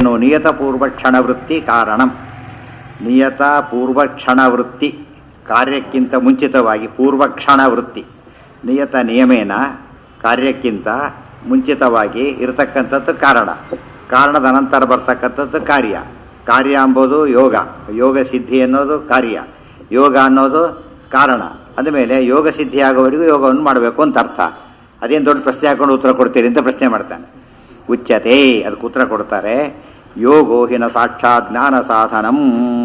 ಏನು ನಿಯತ ಪೂರ್ವಕ್ಷಣ ವೃತ್ತಿ ಕಾರಣಂ ನಿಯತ ಪೂರ್ವಕ್ಷಣ ವೃತ್ತಿ ಕಾರ್ಯಕ್ಕಿಂತ ಮುಂಚಿತವಾಗಿ ಪೂರ್ವಕ್ಷಣ ವೃತ್ತಿ ನಿಯತ ನಿಯಮೇನ ಕಾರ್ಯಕ್ಕಿಂತ ಮುಂಚಿತವಾಗಿ ಇರತಕ್ಕಂಥದ್ದು ಕಾರಣ ಕಾರಣದ ನಂತರ ಬರ್ತಕ್ಕಂಥದ್ದು ಕಾರ್ಯ ಕಾರ್ಯ ಎಂಬುದು ಯೋಗ ಯೋಗ ಸಿದ್ಧಿ ಅನ್ನೋದು ಕಾರ್ಯ ಯೋಗ ಅನ್ನೋದು ಕಾರಣ ಅಂದಮೇಲೆ ಯೋಗ ಸಿದ್ಧಿ ಆಗೋವರೆಗೂ ಯೋಗವನ್ನು ಮಾಡಬೇಕು ಅಂತ ಅರ್ಥ ಅದೇನು ದೊಡ್ಡ ಪ್ರಶ್ನೆ ಹಾಕೊಂಡು ಉತ್ತರ ಕೊಡ್ತೀರಿ ಅಂತ ಪ್ರಶ್ನೆ ಮಾಡ್ತಾನೆ ಉಚ್ಯತೆ ಅದಕ್ಕೆ ಉತ್ತರ ಕೊಡ್ತಾರೆ ಯೋಗೋ ಹಿನ ಸಾಕ್ಷಾತ್ ಜ್ಞಾನ ಸಾಧನಂ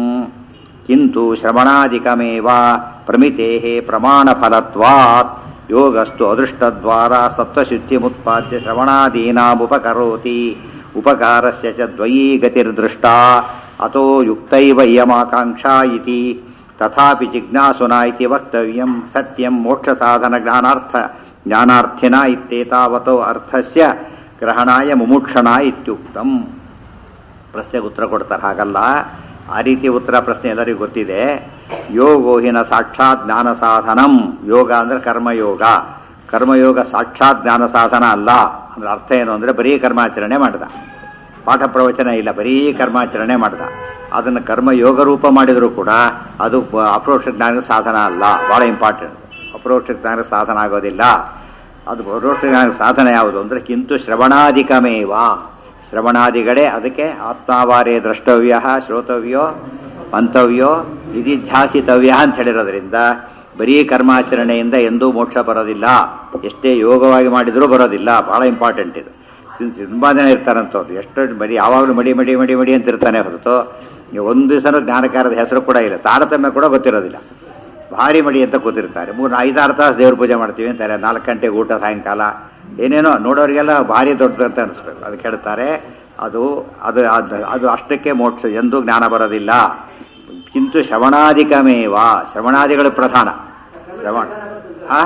ಕಿಂತು ಶ್ರವಣಾಧಿಕಮೇವ ಪ್ರಮಿತೆ ಪ್ರಮಾಣಫಲತ್ವಾತ್ ಯೋಗಸ್ತು ಅದೃಷ್ಟದ್ವಾರ ಸತ್ವಶುದ್ಧಿಮುತ್ಪಾದ್ಯ ಶ್ರವಣಾದೀನಾಮುಪಕರೋತಿ ಉಪಕಾರಸ್ಯ ಚ ದ್ವಯೀ ಗತಿರ್ದೃಷ್ಟ ಅತೋ ಯುಕ್ತೈವ ಇಯಮಾಕಾಂಕ್ಷಾ ಇತಿ ತಥಾಪಿ ಜಿಜ್ಞಾಸುನಾ ಇತಿ ವಕ್ತವ್ಯಂ ಸತ್ಯಂ ಮೋಕ್ಷಸಾಧನ ಜ್ಞಾನಾರ್ಥ ಜ್ಞಾನಾರ್ಥಿನ ಇತ್ಯೇತಾವತೋ ಅರ್ಥಸ್ಯ ಗ್ರಹಣಾಯ ಮುಮುಕ್ಷಣ ಇತ್ಯುಕ್ತಂ ಪ್ರಶ್ನೆಗೆ ಉತ್ತರ ಕೊಡ್ತಾರೆ ಹಾಗಲ್ಲ ಆ ರೀತಿ ಉತ್ತರ ಪ್ರಶ್ನೆ ಎಲ್ಲರಿಗೂ ಗೊತ್ತಿದೆ ಯೋಗೋಹಿನ ಸಾಕ್ಷಾತ್ ಜ್ಞಾನ ಸಾಧನಂ ಯೋಗ ಅಂದರೆ ಕರ್ಮಯೋಗ ಕರ್ಮಯೋಗ ಸಾಕ್ಷಾತ್ ಜ್ಞಾನ ಸಾಧನ ಅಲ್ಲ ಅಂದ್ರೆ ಅರ್ಥ ಏನು ಅಂದರೆ ಬರೀ ಕರ್ಮಾಚರಣೆ ಮಾಡ್ದ ಪಾಠ ಪ್ರವಚನ ಇಲ್ಲ ಬರೀ ಕರ್ಮಾಚರಣೆ ಮಾಡ್ದ ಅದನ್ನು ಕರ್ಮಯೋಗ ರೂಪ ಮಾಡಿದರೂ ಕೂಡ ಅದು ಬ- ಅಪರೋಕ್ಷ ಜ್ಞಾನದ ಸಾಧನ ಅಲ್ಲ ಭಾಳ ಇಂಪಾರ್ಟೆಂಟ್ ಅಪರೋಕ್ಷ ಜ್ಞಾನದ ಸಾಧನ ಆಗೋದಿಲ್ಲ ಅದು ಪರೋಕ್ಷ ಜ್ಞಾನದ ಸಾಧನ ಯಾವುದು ಅಂದರೆ ಕಿಂತು ಶ್ರವಣಾಧಿಕಮೇವ ಶ್ರವಣಾದಿಗಳೇ ಅದಕ್ಕೆ ಆತ್ಮಾವಾರೇ ದ್ರಷ್ಟವ್ಯ ಶ್ರೋತವ್ಯೋ ಮಂತವ್ಯೋ ವಿಧಿಧ್ಯಾಸಿತವ್ಯ ಅಂತ ಹೇಳಿರೋದ್ರಿಂದ ಬರೀ ಕರ್ಮಾಚರಣೆಯಿಂದ ಎಂದೂ ಮೋಕ್ಷ ಬರೋದಿಲ್ಲ ಎಷ್ಟೇ ಯೋಗವಾಗಿ ಮಾಡಿದರೂ ಬರೋದಿಲ್ಲ ಬಹಳ ಇಂಪಾರ್ಟೆಂಟ್ ಇದು ತುಂಬ ಜನ ಇರ್ತಾರಂತವ್ರು ಎಷ್ಟು ಬರೀ ಯಾವಾಗಲೂ ಮಡಿ ಮಡಿ ಮಡಿ ಮಡಿ ಅಂತ ಇರ್ತಾನೆ ಹೊರತು ನೀವು ಒಂದು ದಿವಸನೂ ಜ್ಞಾನಕಾರದ ಹೆಸರು ಕೂಡ ಇಲ್ಲ ತಾರತಮ್ಯ ಕೂಡ ಗೊತ್ತಿರೋದಿಲ್ಲ ಭಾರಿ ಮಡಿ ಅಂತ ಕೂತಿರ್ತಾರೆ ಮೂರು ಐದಾರು ತಾಸು ದೇವ್ರ ಪೂಜೆ ಮಾಡ್ತೀವಿ ಅಂತಾರೆ ನಾಲ್ಕು ಗಂಟೆಗೆ ಊಟ ಸಾಯಂಕಾಲ ಏನೇನೋ ನೋಡೋರಿಗೆಲ್ಲ ಭಾರಿ ದೊಡ್ಡದಂತ ಅನಿಸ್ಬೇಕು ಅದಕ್ಕೆ ಹೇಳ್ತಾರೆ ಅದು ಅದು ಅದು- ಅದು ಅಷ್ಟಕ್ಕೆ ಮೋಕ್ಷ ಎಂದೂ ಜ್ಞಾನ ಬರೋದಿಲ್ಲ ಕಿಂತು ಶ್ರವಣಾಧಿಕಮೇವ ಶ್ರವಣಾದಿಗಳು ಪ್ರಧಾನ ಶ್ರವಣ ಆ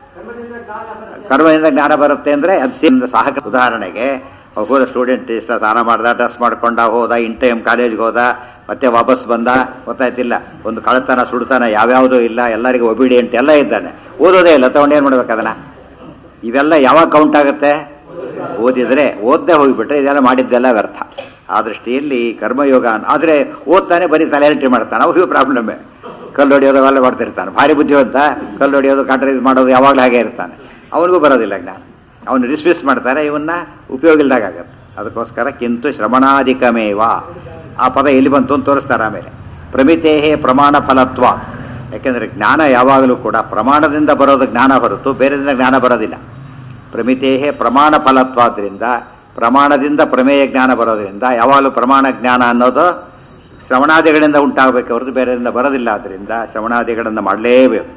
ಕರ್ಮದಿಂದ ಜ್ಞಾನ ಬರುತ್ತೆ ಅಂದರೆ ಅದು ಸೇಮ್ ಸಹಕ ಉದಾಹರಣೆಗೆ ಅವ್ ಹೋದ ಸ್ಟೂಡೆಂಟ್ ಇಷ್ಟ ಸ್ನಾನ ಮಾಡ್ದ ಡ್ರೆಸ್ ಮಾಡ್ಕೊಂಡ ಹೋದ ಇನ್ ಟೈಮ್ ಕಾಲೇಜ್ಗೆ ಹೋದ ಮತ್ತೆ ವಾಪಸ್ ಬಂದ ಗೊತ್ತಾಯ್ತಿಲ್ಲ ಒಂದು ಕಳತನ ಸುಡ್ತನ ಯಾವ್ಯಾವುದೂ ಇಲ್ಲ ಎಲ್ಲರಿಗೂ ಒಬಿಡಿಯಂಟ್ ಎಲ್ಲ ಇದ್ದಾನೆ ಓದೋದೇ ಇಲ್ಲ ತಗೊಂಡು ಏನು ಮಾಡ್ಬೇಕು ಅದನ್ನ ಇವೆಲ್ಲ ಯಾವಾಗ ಕೌಂಟ್ ಆಗುತ್ತೆ ಓದಿದ್ರೆ ಓದ್ದೇ ಹೋಗಿಬಿಟ್ರೆ ಇದೆಲ್ಲ ಮಾಡಿದ್ದೆಲ್ಲ ವ್ಯರ್ಥ ಆ ದೃಷ್ಟಿಯಲ್ಲಿ ಕರ್ಮಯೋಗ ಆದರೆ ಓದ್ತಾನೆ ಬರೀ ತಲೆ ಎಂಟ್ರಿ ಮಾಡ್ತಾನೆ ಅವ್ರಿಗೂ ಪ್ರಾಬ್ಲಮ್ಮೆ ಕಲ್ಲು ಹೊಡೆಯೋದು ಅವೆಲ್ಲ ಮಾಡ್ತಿರ್ತಾನೆ ಭಾರಿ ಬುದ್ಧಿವಂತ ಕಲ್ಲು ಹೊಡೆಯೋದು ಕಾಟ್ರೀಸ್ ಮಾಡೋದು ಯಾವಾಗಲೂ ಹಾಗೆ ಇರ್ತಾನೆ ಅವನಿಗೂ ಬರೋದಿಲ್ಲ ಜ್ಞಾನ ಅವನು ರಿಸ್ವಿಸ್ ಮಾಡ್ತಾರೆ ಇವನ್ನ ಉಪಯೋಗ ಇಲ್ದಾಗತ್ತೆ ಅದಕ್ಕೋಸ್ಕರ ಕಿಂತು ಶ್ರವಣಾಧಿಕಮೇವ ಆ ಪದ ಎಲ್ಲಿ ಬಂತು ಅಂತ ತೋರಿಸ್ತಾರೆ ಆಮೇಲೆ ಪ್ರಮಿತೇಹೇ ಪ್ರಮಾಣ ಫಲತ್ವ ಯಾಕೆಂದರೆ ಜ್ಞಾನ ಯಾವಾಗಲೂ ಕೂಡ ಪ್ರಮಾಣದಿಂದ ಬರೋದು ಜ್ಞಾನ ಹೊರತು ಬೇರೆದಿಂದ ಜ್ಞಾನ ಬರೋದಿಲ್ಲ ಪ್ರಮಿತೇಹೇ ಪ್ರಮಾಣ ಫಲತ್ವಾದ್ರಿಂದ ಪ್ರಮಾಣದಿಂದ ಪ್ರಮೇಯ ಜ್ಞಾನ ಬರೋದ್ರಿಂದ ಯಾವಾಗಲೂ ಪ್ರಮಾಣ ಜ್ಞಾನ ಅನ್ನೋದು ಶ್ರವಣಾದಿಗಳಿಂದ ಉಂಟಾಗಬೇಕು ಹೊರತು ಬೇರೆಯಿಂದ ಬರೋದಿಲ್ಲ ಆದ್ದರಿಂದ ಶ್ರವಣಾದಿಗಳನ್ನು ಮಾಡಲೇಬೇಕು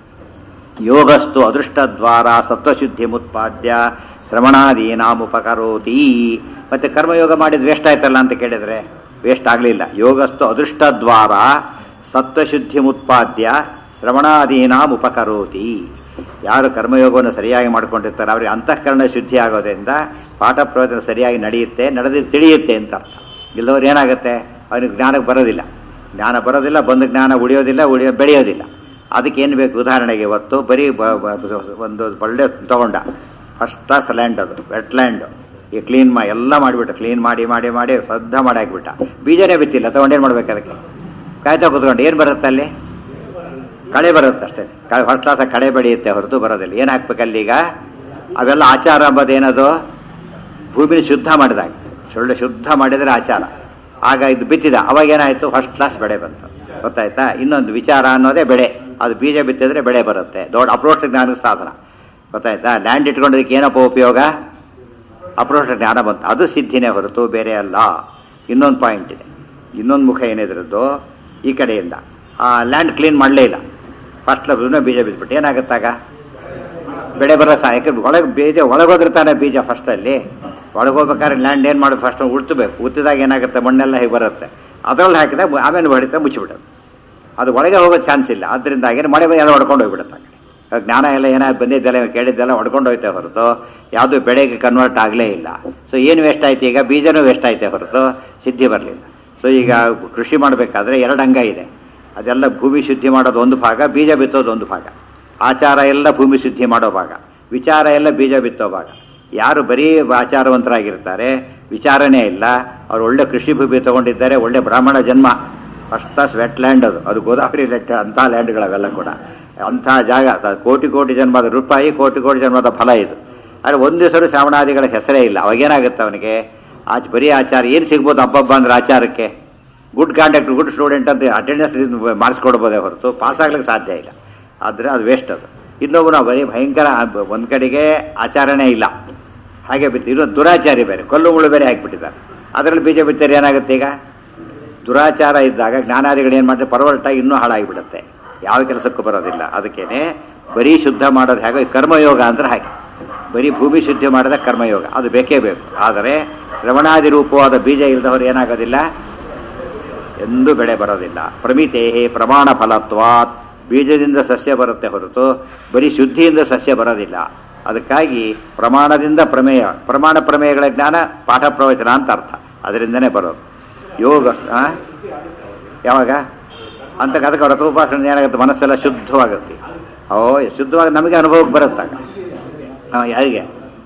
ಯೋಗಸ್ತು ಅದೃಷ್ಟದ್ವಾರ ಸತ್ವಶುದ್ಧಿ ಮುತ್ಪಾದ್ಯ ಶ್ರವಣಾದೀನಾಂ ಉಪಕರೋತಿ ಮತ್ತೆ ಕರ್ಮಯೋಗ ಮಾಡಿದ್ ವೇಸ್ಟ್ ಆಯ್ತಲ್ಲ ಅಂತ ಕೇಳಿದ್ರೆ ವೇಸ್ಟ್ ಆಗಲಿಲ್ಲ ಯೋಗಸ್ತು ಅದೃಷ್ಟದ್ವಾರ ಸತ್ವಶುದ್ಧಿ ಮುತ್ಪಾದ್ಯ ಶ್ರವಣಾದೀನಾಂ ಉಪಕರೋತಿ ಯಾರು ಕರ್ಮಯೋಗವನ್ನು ಸರಿಯಾಗಿ ಮಾಡ್ಕೊಂಡಿರ್ತಾರೆ ಅವರಿಗೆ ಅಂತಃಕರಣ ಶುದ್ಧಿ ಆಗೋದ್ರಿಂದ ಪಾಠ ಪ್ರವಚನ ಸರಿಯಾಗಿ ನಡೆಯುತ್ತೆ ನಡೆದು ತಿಳಿಯುತ್ತೆ ಅಂತ ಅರ್ಥ ಇಲ್ಲದವ್ರು ಏನಾಗುತ್ತೆ ಅವನಿಗೆ ಜ್ಞಾನಕ್ಕೆ ಬರೋದಿಲ್ಲ ಜ್ಞಾನ ಬರೋದಿಲ್ಲ ಬಂದ ಜ್ಞಾನ ಉಳಿಯೋದಿಲ್ಲ ಉಳಿಯೋ ಬೆಳೆಯೋದಿಲ್ಲ ಅದಕ್ಕೆ ಏನು ಬೇಕು ಉದಾಹರಣೆಗೆ ಇವತ್ತು ಬರೀ ಬ- ಬ- ಒಂದು ಒಳ್ಳೆ ತಗೊಂಡ ಫಸ್ಟ್ ಕ್ಲಾಸ್ ಲ್ಯಾಂಡ್ ಅದು ವೆಟ್ ಲ್ಯಾಂಡ್ ಈ ಕ್ಲೀನ್ ಮಾ ಎಲ್ಲ ಮಾಡಿಬಿಟ್ಟ ಕ್ಲೀನ್ ಮಾಡಿ ಮಾಡಿ ಮಾಡಿ ಶ್ರದ್ಧ ಮಾಡಿ ಹಾಕ್ಬಿಟ್ಟ ಬೀಜನೇ ಬಿತ್ತಿಲ್ಲ ತಗೊಂಡೇನು ಮಾಡ್ಬೇಕು ಅದಕ್ಕೆ ಕಾಯ್ತಾ ಕೂತ್ಕೊಂಡು ಏನು ಬರುತ್ತೆ ಅಲ್ಲಿ ಕಳೆ ಬರುತ್ತೆ ಅಷ್ಟೇ ಫಸ್ಟ್ ಕ್ಲಾಸ್ ಕಳೆ ಬೆಳೆಯುತ್ತೆ ಹೊರತು ಬರೋದಿಲ್ಲ ಏನು ಹಾಕ್ಬೇಕಲ್ಲಿ ಈಗ ಅವೆಲ್ಲ ಆಚಾರ ಅಂಬೋದೇನದು ಭೂಮಿನ ಶುದ್ಧ ಮಾಡಿದಾಗ ಒಳ್ಳೆ ಶುದ್ಧ ಮಾಡಿದರೆ ಆಚಾರ ಆಗ ಇದು ಬಿತ್ತಿದ ಅವಾಗ ಏನಾಯಿತು ಫಸ್ಟ್ ಕ್ಲಾಸ್ ಬೆಳೆ ಬಂತು ಗೊತ್ತಾಯ್ತಾ ಇನ್ನೊಂದು ವಿಚಾರ ಅನ್ನೋದೇ ಬೆಳೆ ಅದು ಬೀಜ ಬಿತ್ತಿದ್ರೆ ಬೆಳೆ ಬರುತ್ತೆ ದೊಡ್ಡ ಅಪ್ರೋಚ್ ಜ್ಞಾನದ ಸಾಧನ ಗೊತ್ತಾಯ್ತಾ ಲ್ಯಾಂಡ್ ಇಟ್ಕೊಂಡೋದಕ್ಕೆ ಏನಪ್ಪ ಉಪಯೋಗ ಅಪ್ರೋಚ್ ಜ್ಞಾನ ಬಂತು ಅದು ಸಿದ್ಧಿನೇ ಹೊರತು ಬೇರೆ ಅಲ್ಲ ಇನ್ನೊಂದು ಪಾಯಿಂಟ್ ಇದೆ ಇನ್ನೊಂದು ಮುಖ ಏನಿದ್ರದ್ದು ಈ ಕಡೆಯಿಂದ ಆ ಲ್ಯಾಂಡ್ ಕ್ಲೀನ್ ಮಾಡಲೇ ಇಲ್ಲ ಫಸ್ಟ್ ಲಬ್ನ ಬೀಜ ಬಿದ್ದುಬಿಟ್ಟು ಏನಾಗುತ್ತಾಗ ಬೆಳೆ ಬರೋ ಸಹ ಯಾಕಂದ್ರೆ ಒಳಗೆ ಬೀಜ ಒಳಗೋದಿರ್ತಾನೆ ಬೀಜ ಫಸ್ಟಲ್ಲಿ ಒಳಗೋಗ್ಬೇಕಾದ್ರೆ ಲ್ಯಾಂಡ್ ಏನು ಮಾಡೋದು ಫಸ್ಟ್ ಉಳ್ತಬೇಕು ಉತ್ತಿದಾಗ ಏನಾಗುತ್ತೆ ಮಣ್ಣೆಲ್ಲ ಹೇಗೆ ಬರುತ್ತೆ ಅದರಲ್ಲಿ ಹಾಕಿದಾಗ ಮು- ಆಮೇಲೆ ಹೊಡಿತಾ ಮುಚ್ಚಿಬಿಡೋದು ಅದು ಒಳಗೆ ಹೋಗೋ ಚಾನ್ಸ್ ಇಲ್ಲ ಅದರಿಂದ ಏನು ಮಳೆ ಎಲ್ಲ ಹೊಡ್ಕೊಂಡು ಹೋಗ್ಬಿಡುತ್ತೆ ಆ ಕಡೆ. ಆ ಜ್ಞಾನ ಎಲ್ಲ ಏನಾದ್ರು ಬಂದಿದ್ದೆಲ್ಲ ಕೇಳಿದ್ದೆಲ್ಲ ಹೊಡ್ಕೊಂಡು ಹೋಯ್ತೆ ಹೊರತು ಯಾವುದು ಬೆಳೆಗೆ ಕನ್ವರ್ಟ್ ಆಗಲೇ ಇಲ್ಲ ಸೊ ಏನು ವೇಸ್ಟ್ ಆಯ್ತು ಈಗ ಬೀಜನೂ ವೇಸ್ಟ್ ಆಯ್ತೆ ಹೊರತು ಸಿದ್ಧಿ ಬರಲಿಲ್ಲ ಸೊ ಈಗ ಕೃಷಿ ಮಾಡಬೇಕಾದ್ರೆ ಎರಡು ಅಂಗ ಇದೆ ಅದೆಲ್ಲ ಭೂಮಿ ಶುದ್ಧಿ ಮಾಡೋದು ಒಂದು ಭಾಗ ಬೀಜ ಬಿತ್ತೋದು ಒಂದು ಭಾಗ ಆಚಾರ ಎಲ್ಲ ಭೂಮಿ ಶುದ್ಧಿ ಮಾಡೋ ಭಾಗ ವಿಚಾರ ಎಲ್ಲ ಬೀಜ ಬಿತ್ತೋ ಭಾಗ ಯಾರು ಬರೀ ಆಚಾರವಂತರಾಗಿರ್ತಾರೆ ವಿಚಾರನೇ ಇಲ್ಲ ಅವ್ರು ಒಳ್ಳೆ ಕೃಷಿ ಭೂಮಿ ತಗೊಂಡಿದ್ದಾರೆ ಒಳ್ಳೆ ಬ್ರಾಹ್ಮಣ ಜನ್ಮ ಫಸ್ಟ್ ಕ್ಲಾಸ್ ವೆಟ್ ಲ್ಯಾಂಡ್ ಅದು ಅದು ಗೋದಾವರಿ ಲೆಟ್ ಅಂಥ ಲ್ಯಾಂಡ್ಗಳವೆಲ್ಲ ಕೂಡ ಅಂಥ ಜಾಗ ಅದು ಕೋಟಿ ಕೋಟಿ ಜನ್ಮದ ರೂಪಾಯಿ ಕೋಟಿ ಕೋಟಿ ಜನ್ಮದ ಫಲ ಇದು ಆದರೆ ಒಂದು ದಿವಸ ಶ್ರಾವಣಾದಿಗಳ ಹೆಸರೇ ಇಲ್ಲ ಅವಾಗೇನಾಗುತ್ತೆ ಅವನಿಗೆ ಆಚೆ ಬರೀ ಆಚಾರ ಏನು ಸಿಗ್ಬೋದು ಹಬ್ಬಬ್ಬ ಅಂದ್ರೆ ಆಚಾರಕ್ಕೆ ಗುಡ್ ಕಾಂಟ್ಯಾಕ್ಟ್ ಗುಡ್ ಸ್ಟೂಡೆಂಟ್ ಅಂತ ಅಟೆಂಡೆನ್ಸ್ ಮಾಡಿಸ್ಕೊಡ್ಬೋದೇ ಹೊರತು ಪಾಸ್ ಆಗ್ಲಿಕ್ಕೆ ಸಾಧ್ಯ ಇಲ್ಲ ಆದರೆ ಅದು ವೇಸ್ಟ್ ಅದು ಇನ್ನೊಬ್ಬರು ನಾವು ಬರೀ ಭಯಂಕರ ಒಂದು ಕಡೆಗೆ ಆಚಾರನೇ ಇಲ್ಲ ಹಾಗೆ ಬಿತ್ತು ಇನ್ನೊಂದು ದುರಾಚಾರಿ ಬೇರೆ ಕೊಲ್ಲು ಮುಳ್ಳು ಬೇರೆ ಹಾಕಿಬಿಟ್ಟಿದ್ದಾರೆ ಅದರಲ್ಲಿ ಬೀಜ ಬಿತ್ತರೆ ಏನಾಗುತ್ತೆ ಈಗ ದುರಾಚಾರ ಇದ್ದಾಗ ಜ್ಞಾನಾದಿಗಳು ಏನು ಮಾಡ್ತಾರೆ ಪರವರ್ಟಾಗಿ ಇನ್ನೂ ಹಾಳಾಗಿಬಿಡುತ್ತೆ ಯಾವ ಕೆಲಸಕ್ಕೂ ಬರೋದಿಲ್ಲ ಅದಕ್ಕೇನೆ ಬರೀ ಶುದ್ಧ ಮಾಡೋದು ಹೇಗೆ ಕರ್ಮಯೋಗ ಅಂದ್ರೆ ಹಾಗೆ ಬರೀ ಭೂಮಿ ಶುದ್ಧಿ ಮಾಡಿದ ಕರ್ಮಯೋಗ ಅದು ಬೇಕೇ ಬೇಕು ಆದರೆ ಶ್ರವಣಾದಿ ರೂಪವಾದ ಬೀಜ ಇಲ್ಲದವರು ಏನಾಗೋದಿಲ್ಲ ಎಂದೂ ಬೆಳೆ ಬರೋದಿಲ್ಲ ಪ್ರಮಿತೇಹೇ ಪ್ರಮಾಣ ಫಲತ್ವಾತ್ ಬೀಜದಿಂದ ಸಸ್ಯ ಬರುತ್ತೆ ಹೊರತು ಬರೀ ಶುದ್ಧಿಯಿಂದ ಸಸ್ಯ ಬರೋದಿಲ್ಲ ಅದಕ್ಕಾಗಿ ಪ್ರಮಾಣದಿಂದ ಪ್ರಮೇಯ ಪ್ರಮಾಣ ಪ್ರಮೇಯಗಳ ಜ್ಞಾನ ಪಾಠ ಪ್ರವಚನ ಅಂತ ಅರ್ಥ ಅದರಿಂದನೇ ಬರೋದು ಯೋಗ ಆ? ಯಾವಾಗ ಅಂತ ಅದಕ್ಕೆ ವ್ರತ ಉಪಾಸನೆ ಏನಾಗುತ್ತೆ ಮನಸ್ಸೆಲ್ಲ ಶುದ್ಧವಾಗುತ್ತೆ ಓ ಶುದ್ಧವಾಗಿ ನಮಗೆ ಅನುಭವಕ್ಕೆ ಬರುತ್ತಾಗ ಹಾಂ ಯಾರಿಗೆ